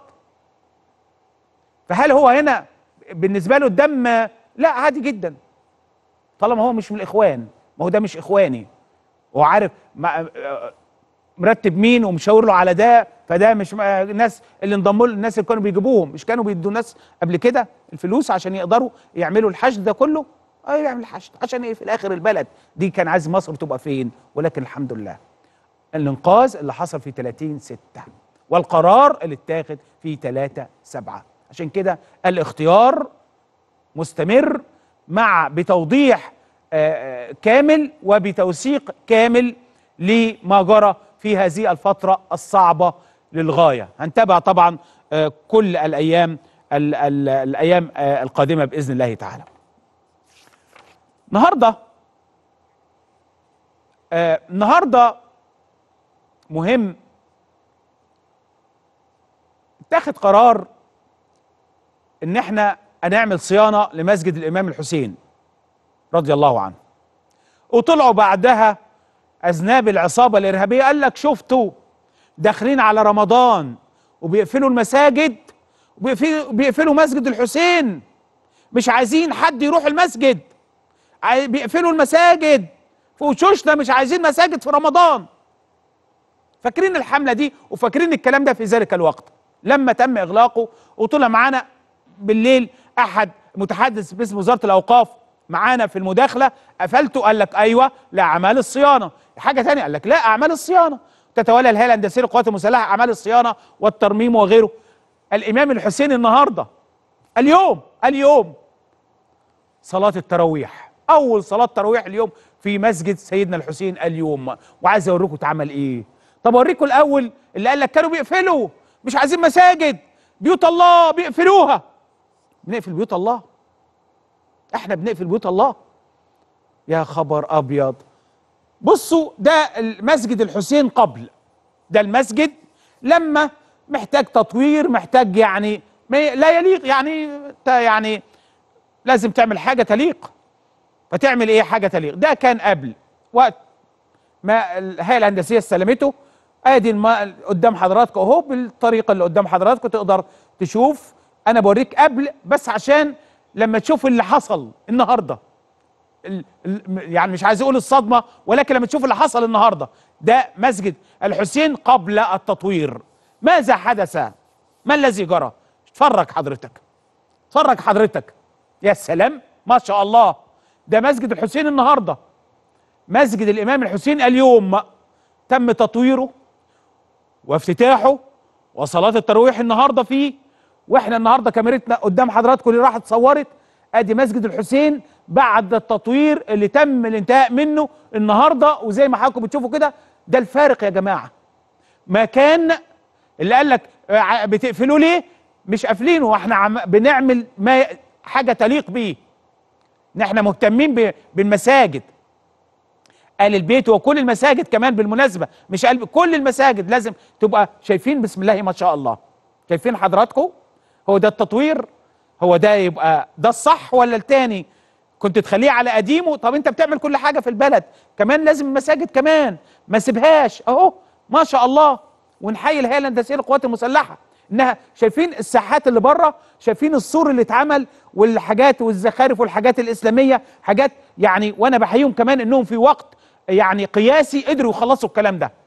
فهل هو هنا بالنسبه له الدم آه، لا عادي جدا طالما هو مش من الاخوان ما هو ده مش اخواني هو عارف ما- آه، مرتب مين ومشاور له على ده فده مش م- آه، الناس اللي انضموا له الناس اللي كانوا بيجيبوهم مش كانوا بيدوا ناس قبل كده الفلوس عشان يقدروا يعملوا الحشد ده كله اه يعمل الحشد عشان ايه في الاخر البلد دي كان عايز مصر تبقى فين ولكن الحمد لله الانقاذ اللي حصل في 30 6 والقرار اللي اتاخد في 3 7 عشان كده الاختيار مستمر مع بتوضيح آه، آه، كامل وبتوثيق كامل لما جرى في هذه الفترة الصعبة للغاية هنتابع طبعا آه، كل الأيام ال- ال- الأيام آه، القادمة بإذن الله تعالى النهاردة آه، النهاردة مهم اتخذ قرار ان احنا هنعمل صيانه لمسجد الامام الحسين رضي الله عنه وطلعوا بعدها اذناب العصابه الارهابيه قال لك شفتوا داخلين على رمضان وبيقفلوا المساجد وبيقفلوا بيقفلوا مسجد الحسين مش عايزين حد يروح المسجد عاي- بيقفلوا المساجد في وشوشنا مش عايزين مساجد في رمضان فاكرين الحمله دي وفاكرين الكلام ده في ذلك الوقت لما تم اغلاقه وطلع معانا بالليل احد متحدث باسم وزاره الاوقاف معانا في المداخله قفلته قال لك ايوه لاعمال الصيانه حاجه تانية قال لك لا اعمال الصيانه تتولى الهيئه الهندسيه للقوات المسلحه اعمال الصيانه والترميم وغيره الامام الحسين النهارده اليوم اليوم صلاة التراويح أول صلاة تراويح اليوم في مسجد سيدنا الحسين اليوم وعايز أوريكم اتعمل إيه طب أوريكم الأول اللي قال لك كانوا بيقفلوا مش عايزين مساجد بيوت الله بيقفلوها بنقفل بيوت الله احنا بنقفل بيوت الله يا خبر أبيض بصوا ده المسجد الحسين قبل ده المسجد لما محتاج تطوير محتاج يعني ما ي- لا يليق يعني تا- يعني لازم تعمل حاجه تليق فتعمل ايه حاجه تليق ده كان قبل وقت ما الهيئه الهندسيه استلمته ادي الم... قدام حضراتكم اهو بالطريقه اللي قدام حضراتكم تقدر تشوف انا بوريك قبل بس عشان لما تشوف اللي حصل النهارده ال... ال... يعني مش عايز اقول الصدمه ولكن لما تشوف اللي حصل النهارده ده مسجد الحسين قبل التطوير ماذا حدث ما الذي جرى اتفرج حضرتك اتفرج حضرتك يا سلام ما شاء الله ده مسجد الحسين النهارده مسجد الامام الحسين اليوم تم تطويره وافتتاحه وصلاه التراويح النهارده فيه واحنا النهارده كاميرتنا قدام حضراتكم اللي راحت صورت ادي مسجد الحسين بعد التطوير اللي تم الانتهاء منه النهارده وزي ما حضراتكم بتشوفوا كده ده الفارق يا جماعه مكان اللي قال لك آه، ع- بتقفلوا ليه مش قافلينه واحنا عم بنعمل ما ي- حاجه تليق بيه ان احنا مهتمين ب- بالمساجد قال البيت وكل المساجد كمان بالمناسبه مش قال كل المساجد لازم تبقى شايفين بسم الله ما شاء الله شايفين حضراتكم هو ده التطوير هو ده يبقى ده الصح ولا التاني كنت تخليه على قديمه طب انت بتعمل كل حاجه في البلد كمان لازم المساجد كمان ما سيبهاش اهو ما شاء الله ونحيي الهيئه الهندسيه للقوات المسلحه انها شايفين الساحات اللي بره شايفين السور اللي اتعمل والحاجات والزخارف والحاجات الاسلاميه حاجات يعني وانا بحييهم كمان انهم في وقت يعني قياسي قدروا يخلصوا الكلام ده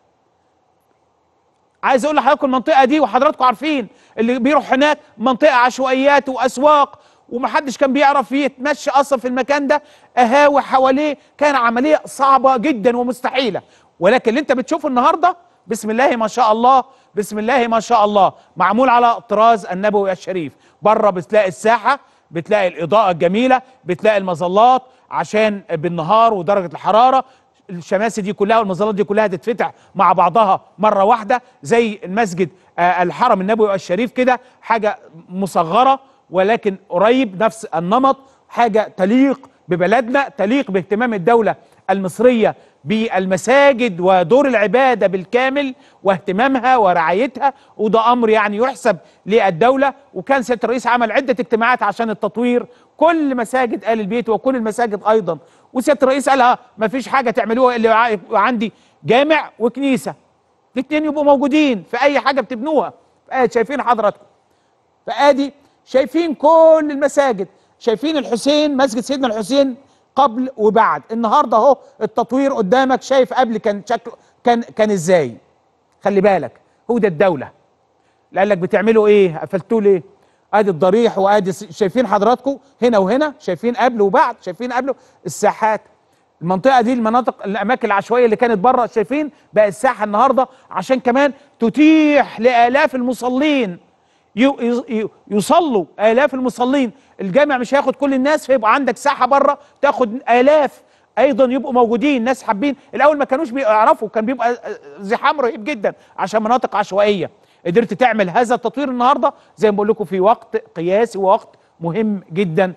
عايز اقول لحضراتكم المنطقه دي وحضراتكم عارفين اللي بيروح هناك منطقه عشوائيات واسواق ومحدش كان بيعرف يتمشى اصلا في المكان ده قهاوي حواليه كان عمليه صعبه جدا ومستحيله ولكن اللي انت بتشوفه النهارده بسم الله ما شاء الله بسم الله ما شاء الله معمول على طراز النبوي الشريف بره بتلاقي الساحه بتلاقي الاضاءه الجميله بتلاقي المظلات عشان بالنهار ودرجه الحراره الشماسي دي كلها والمظلات دي كلها تتفتح مع بعضها مره واحده زي المسجد آه، الحرم النبوي الشريف كده حاجه مصغره ولكن قريب نفس النمط حاجه تليق ببلدنا تليق باهتمام الدوله المصريه بالمساجد ودور العباده بالكامل واهتمامها ورعايتها وده امر يعني يحسب للدوله وكان سياده الرئيس عمل عده اجتماعات عشان التطوير كل مساجد ال البيت وكل المساجد ايضا وسياده الرئيس قالها ما فيش حاجه تعملوها الا يبقى عندي جامع وكنيسه الاثنين يبقوا موجودين في اي حاجه بتبنوها آه شايفين حضراتكم فادي شايفين كل المساجد شايفين الحسين مسجد سيدنا الحسين قبل وبعد النهارده اهو التطوير قدامك شايف قبل كان شكله كان كان ازاي خلي بالك هو ده الدوله اللي قال لك بتعملوا ايه قفلتوه ليه ادي الضريح وادي س- شايفين حضراتكم هنا وهنا شايفين قبل وبعد شايفين قبله الساحات المنطقه دي المناطق الاماكن العشوائيه اللي كانت بره شايفين بقى الساحه النهارده عشان كمان تتيح لالاف المصلين ي- ي- يصلوا الاف المصلين الجامع مش هياخد كل الناس فيبقى عندك ساحه بره تاخد الاف ايضا يبقوا موجودين ناس حابين الاول ما كانوش بيعرفوا كان بيبقى زحام رهيب جدا عشان مناطق عشوائيه قدرت تعمل هذا التطوير النهارده زي ما بقول لكم في وقت قياسي ووقت مهم جدا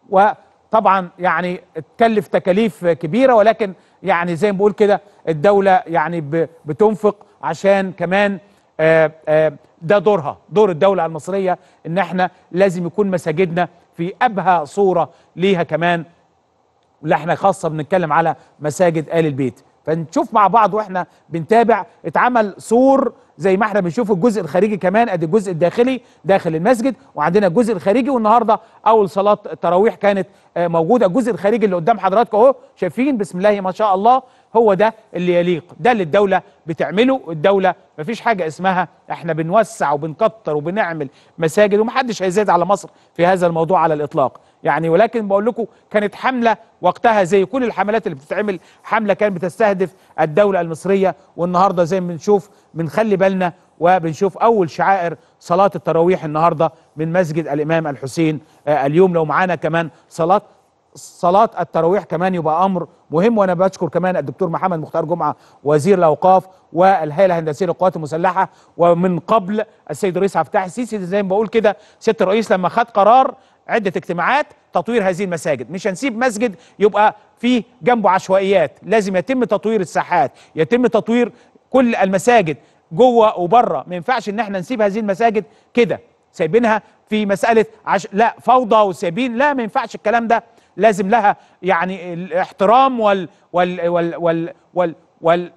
وطبعا يعني اتكلف تكاليف كبيره ولكن يعني زي ما بقول كده الدوله يعني ب- بتنفق عشان كمان آه، آه، ده دورها دور الدولة المصرية ان احنا لازم يكون مساجدنا في ابهى صورة ليها كمان واللي احنا خاصة بنتكلم على مساجد آل البيت فنشوف مع بعض واحنا بنتابع اتعمل سور زي ما احنا بنشوف الجزء الخارجي كمان ادي الجزء الداخلي داخل المسجد وعندنا الجزء الخارجي والنهارده اول صلاه تراويح كانت آه، موجوده الجزء الخارجي اللي قدام حضراتكم اهو شايفين بسم الله ما شاء الله هو ده اللي يليق ده اللي الدوله بتعمله الدوله مفيش حاجه اسمها احنا بنوسع وبنكتر وبنعمل مساجد ومحدش هيزيد على مصر في هذا الموضوع على الاطلاق يعني ولكن بقول لكم كانت حمله وقتها زي كل الحملات اللي بتتعمل حمله كانت بتستهدف الدوله المصريه والنهارده زي ما بنشوف بنخلي بالنا وبنشوف اول شعائر صلاه التراويح النهارده من مسجد الامام الحسين آه، اليوم لو معانا كمان صلاه صلاة التراويح كمان يبقى أمر مهم وأنا بشكر كمان الدكتور محمد مختار جمعة وزير الأوقاف والهيئة الهندسية للقوات المسلحة ومن قبل السيد الرئيس عبد الفتاح السيسي زي ما بقول كده سيادة الرئيس لما خد قرار عدة اجتماعات تطوير هذه المساجد مش هنسيب مسجد يبقى فيه جنبه عشوائيات لازم يتم تطوير الساحات يتم تطوير كل المساجد جوه وبره ما ينفعش ان احنا نسيب هذه المساجد كده سايبينها في مساله عش... لا فوضى وسايبين لا ما ينفعش الكلام ده لازم لها يعني الاحترام وال وال وال وال وال, وال...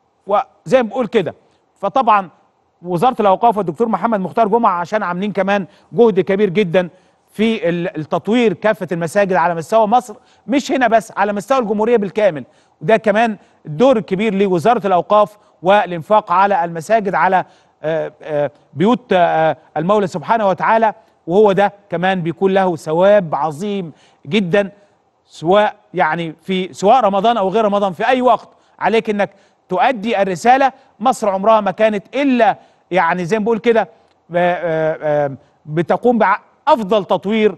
وزي ما بقول كده فطبعا وزاره الاوقاف والدكتور محمد مختار جمعه عشان عاملين كمان جهد كبير جدا في ال- التطوير كافه المساجد على مستوى مصر مش هنا بس على مستوى الجمهوريه بالكامل وده كمان الدور الكبير لوزاره الاوقاف والانفاق على المساجد على آه، آه، بيوت آه، المولى سبحانه وتعالى وهو ده كمان بيكون له ثواب عظيم جدا سواء يعني في سواء رمضان او غير رمضان في اي وقت عليك انك تؤدي الرساله مصر عمرها ما كانت الا يعني زي ما بقول كده آه، آه، آه، بتقوم بافضل تطوير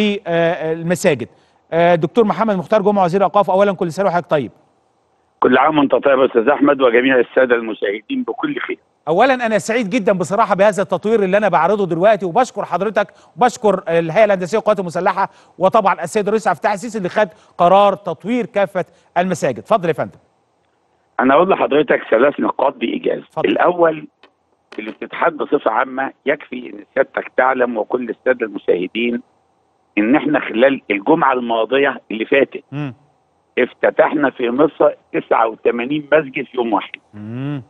للمساجد آه، دكتور محمد مختار جمعه وزير الاوقاف اولا كل سنه وحضرتك طيب كل عام وانت طيب يا استاذ احمد وجميع الساده المشاهدين بكل خير اولا انا سعيد جدا بصراحه بهذا التطوير اللي انا بعرضه دلوقتي وبشكر حضرتك وبشكر الهيئه الهندسيه للقوات المسلحه وطبعا السيد الرئيس عبد الفتاح السيسي اللي خد قرار تطوير كافه المساجد اتفضل يا فندم انا اقول لحضرتك ثلاث نقاط بايجاز اتفضل. الاول الافتتاحات بصفه عامه يكفي ان سيادتك تعلم وكل الساده المشاهدين ان احنا خلال الجمعه الماضيه اللي فاتت امم افتتحنا في مصر 89 مسجد في يوم واحد امم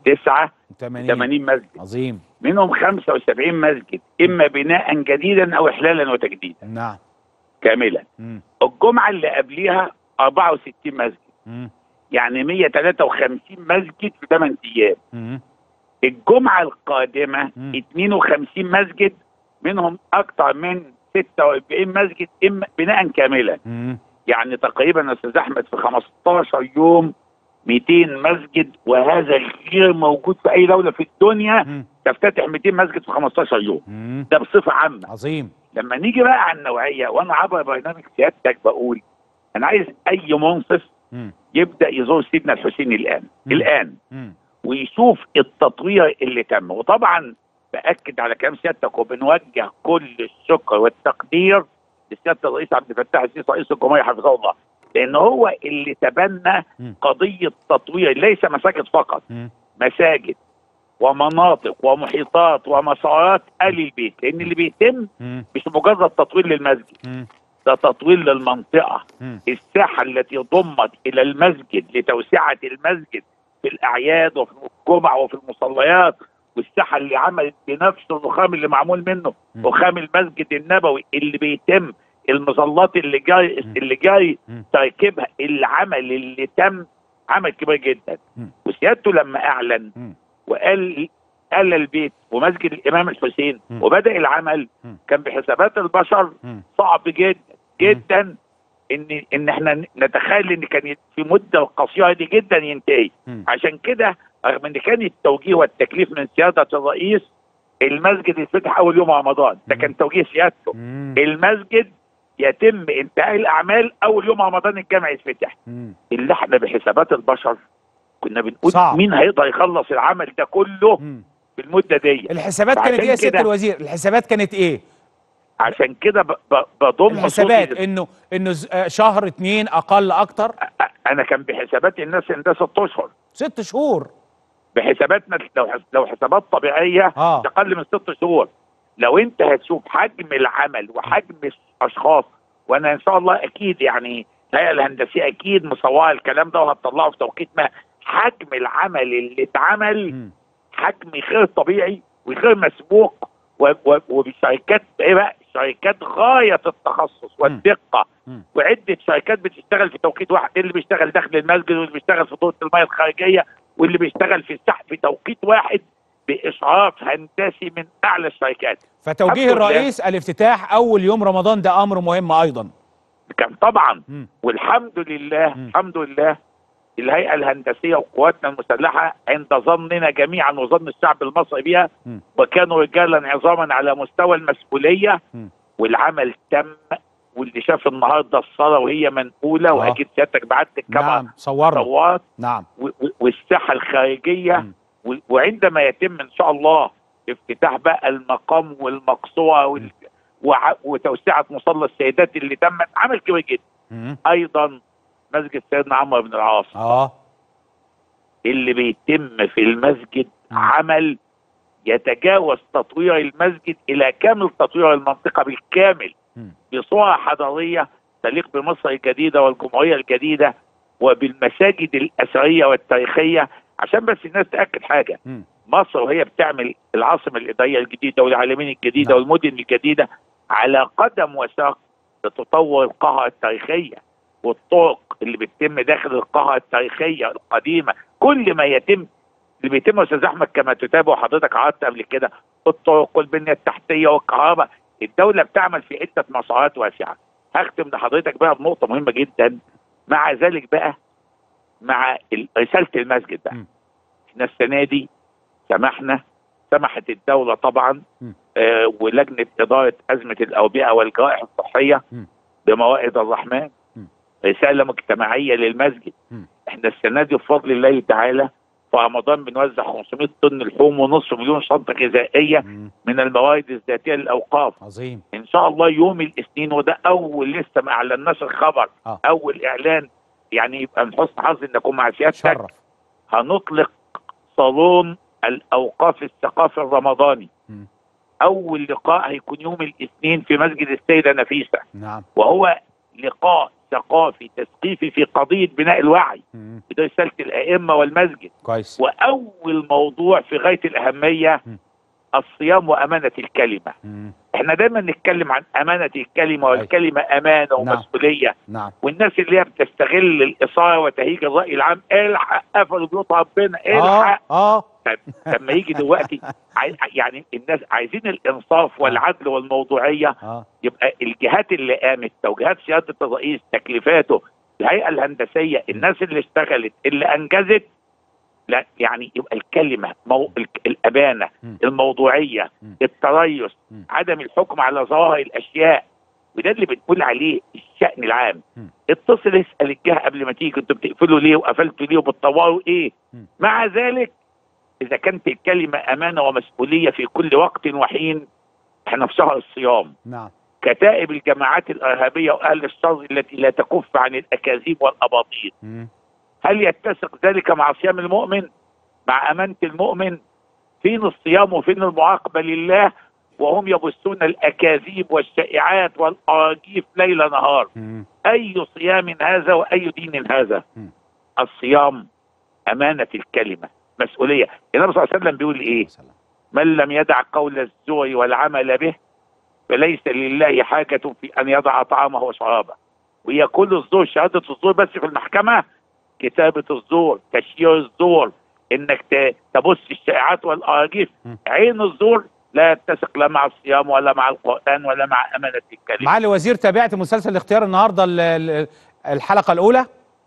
89 مسجد عظيم منهم 75 مسجد اما بناء جديدا او احلالا وتجديدا نعم كاملا امم الجمعه اللي قبليها 64 مسجد امم يعني 153 مسجد في 8 ايام امم الجمعه القادمه مم. 52 مسجد منهم اكثر من 46 مسجد اما بناء كاملا امم يعني تقريبا يا استاذ احمد في 15 يوم 200 مسجد وهذا غير موجود في اي دوله في الدنيا مم. تفتتح 200 مسجد في 15 يوم مم. ده بصفه عامه عظيم لما نيجي بقى على النوعيه وانا عبر برنامج سيادتك بقول انا عايز اي منصف مم. يبدا يزور سيدنا الحسين الان مم. الان مم. ويشوف التطوير اللي تم وطبعا باكد على كلام سيادتك وبنوجه كل الشكر والتقدير لسياده الرئيس عبد الفتاح السيسي رئيس الجمهوريه حفظه الله لان هو اللي تبنى مم. قضيه تطوير ليس مساجد فقط مم. مساجد ومناطق ومحيطات ومسارات ال البيت لان اللي بيتم مم. مش مجرد تطوير للمسجد مم. ده تطوير للمنطقه مم. الساحه التي ضمت الى المسجد لتوسعه المسجد في الاعياد وفي الجمع وفي المصليات والساحه اللي عملت بنفس الرخام اللي معمول منه مم. رخام المسجد النبوي اللي بيتم المظلات اللي جاي مم. اللي جاي مم. تركيبها العمل اللي تم عمل كبير جدا مم. وسيادته لما اعلن مم. وقال قال البيت ومسجد الامام الحسين مم. وبدا العمل مم. كان بحسابات البشر مم. صعب جدا جدا ان ان احنا نتخيل ان كان في مده قصيره دي جدا ينتهي مم. عشان كده رغم ان كان التوجيه والتكليف من سياده الرئيس المسجد يتفتح اول يوم رمضان ده مم. كان توجيه سيادته مم. المسجد يتم انتهاء الاعمال اول يوم رمضان الجامع يتفتح مم. اللي احنا بحسابات البشر كنا بنقول صعب. مين هيقدر يخلص العمل ده كله مم. في المده دي الحسابات فعشان كانت ايه يا سياده كده- الوزير الحسابات كانت ايه عشان كده ب- ب- بضم الحسابات صوتي انه انه ز- آه، شهر اتنين اقل اكتر أ- انا كان بحسابات الناس ان ده ست اشهر ست شهور بحساباتنا لو حس- لو حسابات طبيعيه اه اقل من ست شهور لو انت هتشوف حجم العمل وحجم الاشخاص وانا ان شاء الله اكيد يعني الهيئه الهندسيه اكيد مصوره الكلام ده وهتطلعه في توقيت ما حجم العمل اللي اتعمل مم. حجم غير طبيعي وغير مسبوق و- و- وبشركات ايه بقى شركات غايه التخصص والدقه مم. وعده شركات بتشتغل في توقيت واحد اللي بيشتغل داخل المسجد واللي بيشتغل في دوره المياه الخارجيه واللي بيشتغل في السحب في توقيت واحد باشراف هندسي من اعلى الشركات فتوجيه الحمد لله. الرئيس الافتتاح اول يوم رمضان ده امر مهم ايضا كان طبعا مم. والحمد لله مم. الحمد لله الهيئه الهندسيه وقواتنا المسلحه عند ظننا جميعا وظن الشعب المصري بها مم. وكانوا رجالا عظاما على مستوى المسؤوليه مم. والعمل تم واللي شاف النهارده الصلاه وهي منقوله آه. واكيد سيادتك بعت كما نعم صورنا صوات نعم و- و- والساحه الخارجيه مم. و- وعندما يتم ان شاء الله افتتاح بقى المقام والمقصوره وال... وع- وتوسعه مصلى السيدات اللي تمت عمل كبير جدا مم. ايضا مسجد سيدنا عمرو بن العاص اه اللي بيتم في المسجد مم. عمل يتجاوز تطوير المسجد الى كامل تطوير المنطقه بالكامل مم. بصوره حضاريه تليق بمصر الجديده والجمهوريه الجديده وبالمساجد الاثريه والتاريخيه عشان بس الناس تاكد حاجه مم. مصر وهي بتعمل العاصمه الاداريه الجديده والعالمين الجديده نعم. والمدن الجديده على قدم وساق بتطور القاهره التاريخيه والطرق اللي بتتم داخل القاهره التاريخيه القديمه كل ما يتم اللي بيتم يا استاذ احمد كما تتابع وحضرتك عرضت قبل كده الطرق والبنيه التحتيه والكهرباء الدوله بتعمل في عده مسارات واسعه هختم لحضرتك بقى بنقطه مهمه جدا مع ذلك بقى مع ال- رساله المسجد بقى م. احنا السنه دي سمحنا سمحت الدوله طبعا م. آه ولجنه اداره ازمه الاوبئه والجرائح الصحيه م. بموائد الرحمن م. رساله مجتمعيه للمسجد م. احنا السنه دي بفضل الله تعالى في رمضان بنوزع 500 طن لحوم ونصف مليون شنطه غذائيه مم. من الموارد الذاتيه للاوقاف عظيم ان شاء الله يوم الاثنين وده اول لسه ما اعلناش الخبر آه. اول اعلان يعني يبقى من حسن حظي ان اكون مع سيادتك شرف هنطلق صالون الاوقاف الثقافي الرمضاني مم. اول لقاء هيكون يوم الاثنين في مسجد السيده نفيسه نعم وهو لقاء ثقافي تثقيفي في قضيه بناء الوعي مم. بده رساله الائمه والمسجد كويس واول موضوع في غايه الاهميه م. الصيام وامانه الكلمه مم. احنا دايما نتكلم عن امانه الكلمه والكلمه امانه نعم. ومسؤوليه نعم والناس اللي هي بتستغل الاثاره وتهيج الراي العام الحق قفلوا بيوت ربنا اه الحق اه طب لما يجي دلوقتي عاي- يعني الناس عايزين الانصاف والعدل والموضوعيه اه يبقى الجهات اللي قامت توجيهات سياده الرئيس تكليفاته الهيئه الهندسيه الناس اللي اشتغلت اللي انجزت لا يعني يبقى الكلمه مو الك- الابانه م. الموضوعيه م. التريث م. عدم الحكم على ظواهر الاشياء وده اللي بنقول عليه الشان العام م. اتصل اسال الجهه قبل ما تيجي انتوا بتقفلوا ليه وقفلتوا ليه وبتطوروا ايه م. مع ذلك اذا كانت الكلمه امانه ومسؤوليه في كل وقت وحين احنا في شهر الصيام نعم كتائب الجماعات الارهابيه واهل الشر التي لا تكف عن الاكاذيب والاباطيل مم. هل يتسق ذلك مع صيام المؤمن مع امانه المؤمن فين الصيام وفين المعاقبه لله وهم يبثون الاكاذيب والشائعات والاراجيف ليل نهار مم. اي صيام هذا واي دين هذا م. الصيام امانه الكلمه مسؤوليه النبي صلى الله عليه وسلم بيقول ايه سلام. من لم يدع قول الزور والعمل به فليس لله حاجة في أن يضع طعامه وشرابه وهي كل الزور شهادة الزور بس في المحكمة كتابة الزور تشيير الزور إنك ت- تبث الشائعات والأراجيف م. عين الزور لا يتسق لا مع الصيام ولا مع القرآن ولا مع أمانة الكلمة معالي الوزير تابعت مسلسل الاختيار النهارده ال- ال- الحلقه الاولى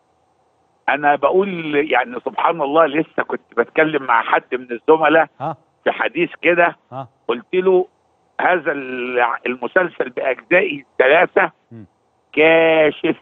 أنا بقول يعني سبحان الله لسه كنت بتكلم مع حد من الزملاء ها في حديث كده ها قلت له هذا الع- المسلسل بأجزائه الثلاثة م. كاشف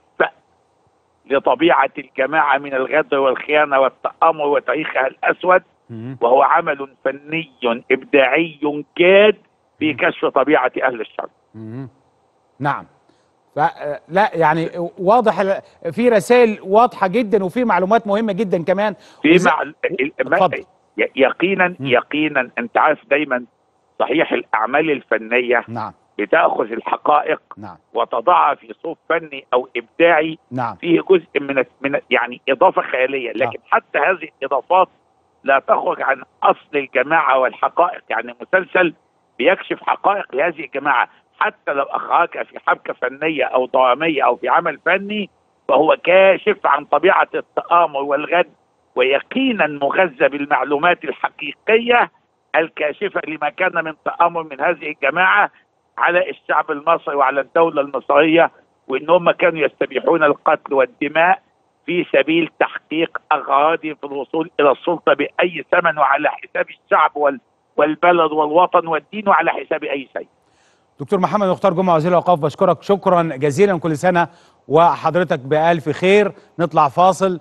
لطبيعة الجماعة من الغدر والخيانة والتآمر وتاريخها الأسود مم. وهو عمل فني إبداعي جاد في كشف طبيعة أهل الشر مم. نعم ف لا يعني واضح ال- في رسائل واضحه جدا وفي معلومات مهمه جدا كمان في وز- مع ال- ال- اتفضل. ي- يقينا م. يقينا أنت عارف دايما صحيح الأعمال الفنية نعم بتأخذ الحقائق نعم وتضعها في صوب فني أو إبداعي نعم فيه جزء من من يعني اضافه خياليه لكن حتى هذه الاضافات لا تخرج عن اصل الجماعه والحقائق يعني مسلسل بيكشف حقائق لهذه الجماعه حتى لو اخرجها في حبكه فنيه او دراميه او في عمل فني فهو كاشف عن طبيعه التآمر والغد ويقينا مغذى بالمعلومات الحقيقيه الكاشفه لما كان من تآمر من هذه الجماعه على الشعب المصري وعلى الدوله المصريه وان هم كانوا يستبيحون القتل والدماء في سبيل تحقيق اغراضهم في الوصول الى السلطه باي ثمن وعلى حساب الشعب وال والبلد والوطن والدين وعلى حساب اي شيء. دكتور محمد مختار جمعه وزير الاوقاف بشكرك شكرا جزيلا كل سنه وحضرتك بالف خير نطلع فاصل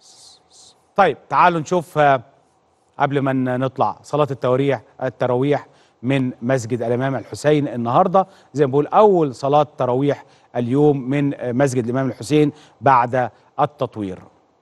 طيب تعالوا نشوف آه، قبل ما ن- نطلع صلاه التواريح التراويح من مسجد الامام الحسين النهارده زي ما بقول اول صلاه تراويح اليوم من آه، مسجد الامام الحسين بعد التطوير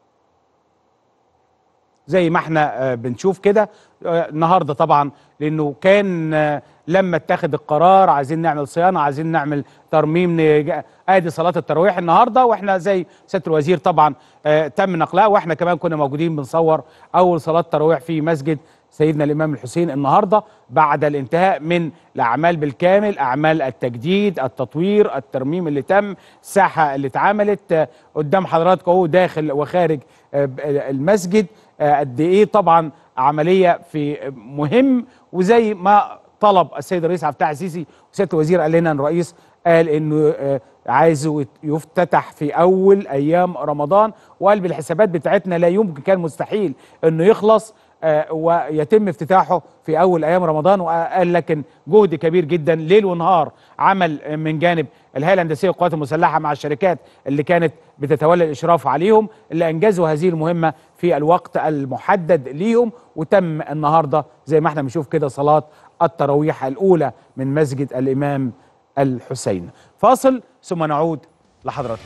زي ما احنا آه، بنشوف كده آه، النهارده طبعا لانه كان آه، لما اتخذ القرار عايزين نعمل صيانه عايزين نعمل ترميم نج- ادي صلاه التراويح النهارده واحنا زي سياده الوزير طبعا آه، تم نقلها واحنا كمان كنا موجودين بنصور اول صلاه تراويح في مسجد سيدنا الامام الحسين النهارده بعد الانتهاء من الاعمال بالكامل اعمال التجديد التطوير الترميم اللي تم الساحه اللي اتعملت آه، قدام حضراتكم اهو داخل وخارج آه، ب- المسجد آه، قد ايه طبعا عمليه في مهم وزي ما طلب السيد الرئيس عبد الفتاح السيسي وسياده الوزير قال لنا إن الرئيس قال انه آه، عايزه يت- يفتتح في اول ايام رمضان وقال بالحسابات بتاعتنا لا يمكن كان مستحيل انه يخلص آه، ويتم افتتاحه في اول ايام رمضان وقال لكن جهد كبير جدا ليل ونهار عمل آه، من جانب الهيئه الهندسيه للقوات المسلحه مع الشركات اللي كانت بتتولى الاشراف عليهم اللي انجزوا هذه المهمه في الوقت المحدد ليهم وتم النهارده زي ما احنا بنشوف كده صلاه التراويح الاولى من مسجد الامام الحسين فاصل ثم نعود لحضراتكم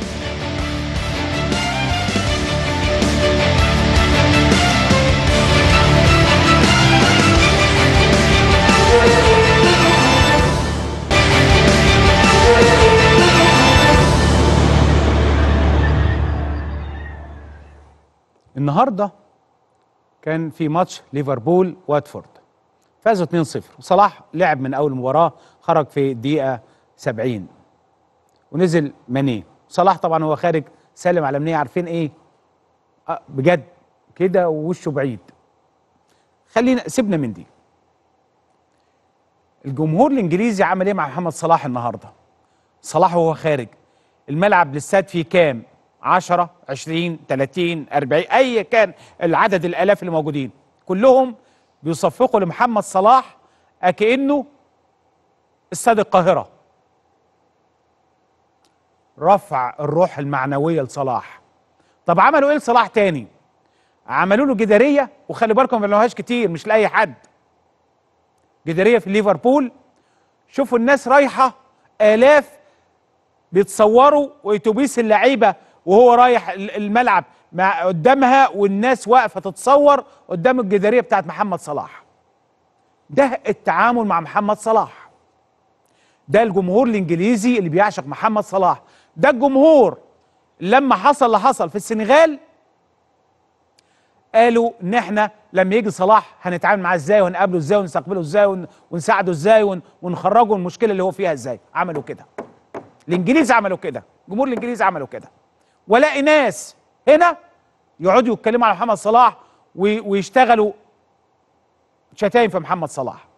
النهارده كان في ماتش ليفربول واتفورد فازوا 2-0 وصلاح لعب من اول مباراه خرج في الدقيقه 70 ونزل ماني صلاح طبعا هو خارج سالم على منيه عارفين ايه آه بجد كده ووشه بعيد خلينا سيبنا من دي الجمهور الانجليزي عمل ايه مع محمد صلاح النهارده صلاح وهو خارج الملعب للساد فيه كام 10 20 30 40 اي كان العدد الالاف اللي موجودين كلهم بيصفقوا لمحمد صلاح كانه استاد القاهره رفع الروح المعنويه لصلاح طب عملوا ايه لصلاح تاني عملوا له جداريه وخلي بالكم ما بيعملوهاش كتير مش لاي حد جداريه في ليفربول شوفوا الناس رايحه الاف بيتصوروا واتوبيس اللعيبه وهو رايح ال- الملعب مع قدامها والناس واقفه تتصور قدام الجداريه بتاعت محمد صلاح ده التعامل مع محمد صلاح ده الجمهور الانجليزي اللي بيعشق محمد صلاح ده الجمهور لما حصل اللي حصل في السنغال قالوا ان احنا لما يجي صلاح هنتعامل معاه ازاي ونقابله ازاي ونستقبله ازاي ون- ونساعده ازاي ون- ونخرجه من المشكله اللي هو فيها ازاي عملوا كده الانجليز عملوا كده جمهور الانجليز عملوا كده ولاقي ناس هنا يقعدوا يتكلموا على محمد صلاح وي- ويشتغلوا شتايم في محمد صلاح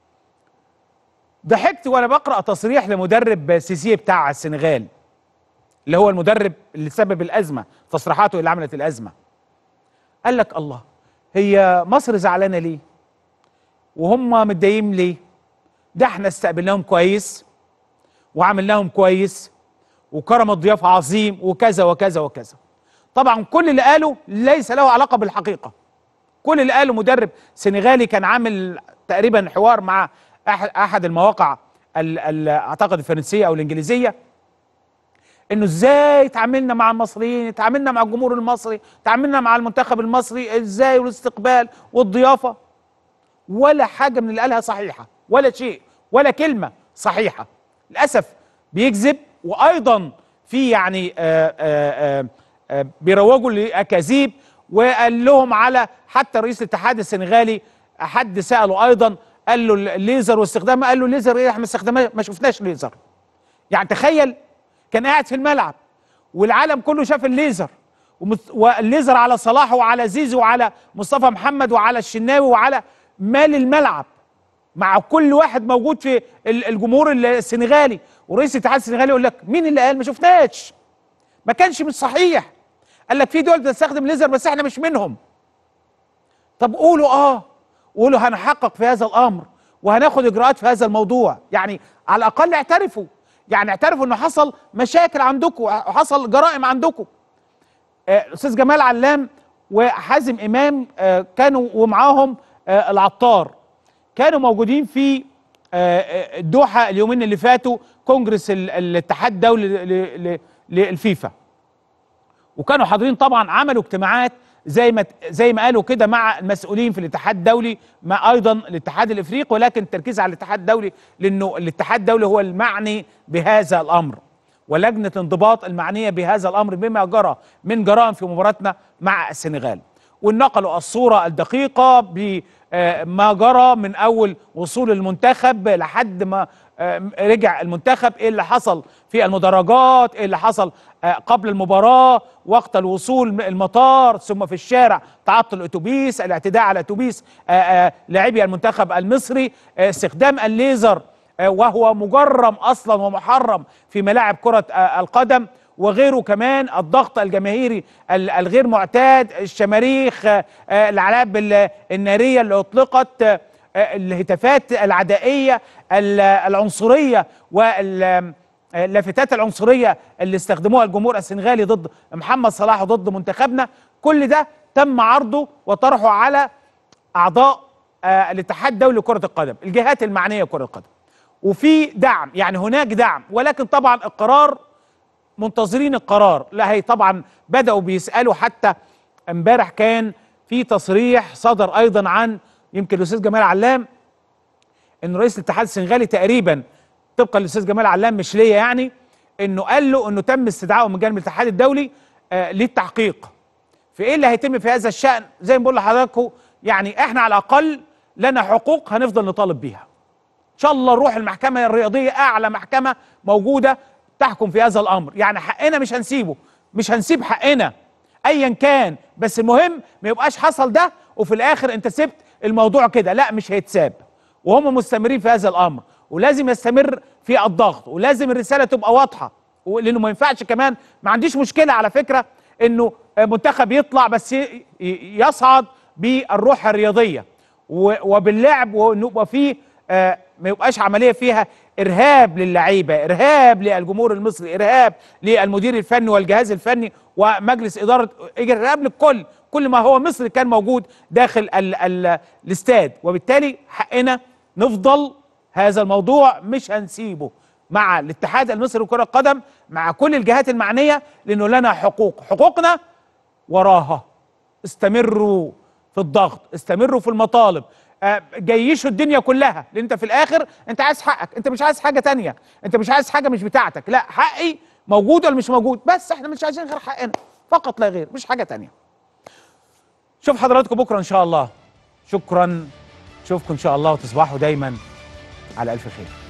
ضحكت وانا بقرا تصريح لمدرب سيسي بتاع السنغال اللي هو المدرب اللي سبب الازمه تصريحاته اللي عملت الازمه قال لك الله هي مصر زعلانه ليه وهم متضايقين ليه ده احنا استقبلناهم كويس وعملناهم كويس وكرم الضيافه عظيم وكذا وكذا وكذا طبعا كل اللي قاله ليس له علاقه بالحقيقه كل اللي قاله مدرب سنغالي كان عامل تقريبا حوار مع احد احد المواقع ال- ال- اعتقد الفرنسيه او الانجليزيه انه ازاي تعاملنا مع المصريين تعاملنا مع الجمهور المصري تعاملنا مع المنتخب المصري ازاي والاستقبال والضيافه ولا حاجه من اللي قالها صحيحه ولا شيء ولا كلمه صحيحه للاسف بيكذب وايضا في يعني آآ آآ آآ بيروجوا لاكاذيب وقال لهم على حتى رئيس الاتحاد السنغالي حد ساله ايضا قال له الليزر واستخدامه قال له الليزر ايه احنا ما استخدمناش ما شفناش ليزر يعني تخيل كان قاعد في الملعب والعالم كله شاف الليزر ومت- والليزر على صلاح وعلى زيزو وعلى مصطفى محمد وعلى الشناوي وعلى مال الملعب مع كل واحد موجود في ال- الجمهور السنغالي ورئيس الاتحاد السنغالي يقول لك مين اللي قال ما شفناش ما كانش مش صحيح قال لك في دول بتستخدم ليزر بس احنا مش منهم طب قولوا اه قولوا هنحقق في هذا الامر وهناخد اجراءات في هذا الموضوع يعني على الاقل اعترفوا يعني اعترفوا انه حصل مشاكل عندكم وحصل جرائم عندكم آه، الاستاذ جمال علام وحازم امام آه، كانوا ومعاهم آه، العطار كانوا موجودين في آه، آه، الدوحه اليومين اللي فاتوا كونجرس ال- الاتحاد الدولي ل- ل- للفيفا وكانوا حاضرين طبعا عملوا اجتماعات زي ما زي ما قالوا كده مع المسؤولين في الاتحاد الدولي مع ايضا الاتحاد الافريقي ولكن التركيز على الاتحاد الدولي لانه الاتحاد الدولي هو المعني بهذا الامر ولجنه الانضباط المعنيه بهذا الامر بما جرى من جرائم في مباراتنا مع السنغال ونقلوا الصوره الدقيقه بما جرى من اول وصول المنتخب لحد ما آه، رجع المنتخب ايه اللي حصل في المدرجات ايه اللي حصل آه، قبل المباراة وقت الوصول المطار ثم في الشارع تعطل الاتوبيس الاعتداء على اتوبيس آه، آه، لاعبي المنتخب المصري آه، استخدام الليزر آه، وهو مجرم اصلا ومحرم في ملاعب كرة آه، القدم وغيره كمان الضغط الجماهيري ال- الغير معتاد الشماريخ آه، آه، العلاب ال- النارية اللي اطلقت آه، آه، الهتافات العدائية ال- العنصرية واللافتات العنصرية اللي استخدموها الجمهور السنغالي ضد محمد صلاح وضد منتخبنا كل ده تم عرضه وطرحه على أعضاء آه، الاتحاد الدولي لكرة القدم الجهات المعنية بكرة القدم وفي دعم يعني هناك دعم ولكن طبعا القرار منتظرين القرار لا هي طبعا بدأوا بيسألوا حتى امبارح كان في تصريح صدر ايضا عن يمكن الاستاذ جمال علام ان رئيس الاتحاد السنغالي تقريبا طبقا للاستاذ جمال علام مش ليا يعني انه قال له انه تم استدعائه من جانب الاتحاد الدولي آه للتحقيق في ايه اللي هيتم في هذا الشأن زي ما بقول لحضراتكم يعني احنا على الاقل لنا حقوق هنفضل نطالب بيها ان شاء الله نروح المحكمه الرياضيه اعلى محكمه موجوده تحكم في هذا الامر يعني حقنا مش هنسيبه مش هنسيب حقنا ايا كان بس المهم ما يبقاش حصل ده وفي الاخر انت سبت الموضوع كده لا مش هيتساب وهم مستمرين في هذا الامر ولازم يستمر في الضغط ولازم الرساله تبقى واضحه لانه ما ينفعش كمان ما عنديش مشكله على فكره انه منتخب يطلع بس ي- ي- يصعد بالروح الرياضيه و- وباللعب وانه يبقى فيه آه، ما يبقاش عمليه فيها ارهاب للعيبه ارهاب للجمهور المصري ارهاب للمدير الفني والجهاز الفني ومجلس اداره ارهاب للكل كل ما هو مصري كان موجود داخل ال ال الاستاد وبالتالي حقنا نفضل هذا الموضوع مش هنسيبه مع الاتحاد المصري لكره القدم مع كل الجهات المعنيه لانه لنا حقوق حقوقنا وراها استمروا في الضغط استمروا في المطالب آه، جيشوا الدنيا كلها لان انت في الاخر انت عايز حقك انت مش عايز حاجه تانية انت مش عايز حاجه مش بتاعتك لا حقي موجود ولا مش موجود بس احنا مش عايزين غير حقنا فقط لا غير مش حاجه تانية شوف حضراتكم بكره ان شاء الله شكرا اشوفكم ان شاء الله وتصبحوا دايما على الف خير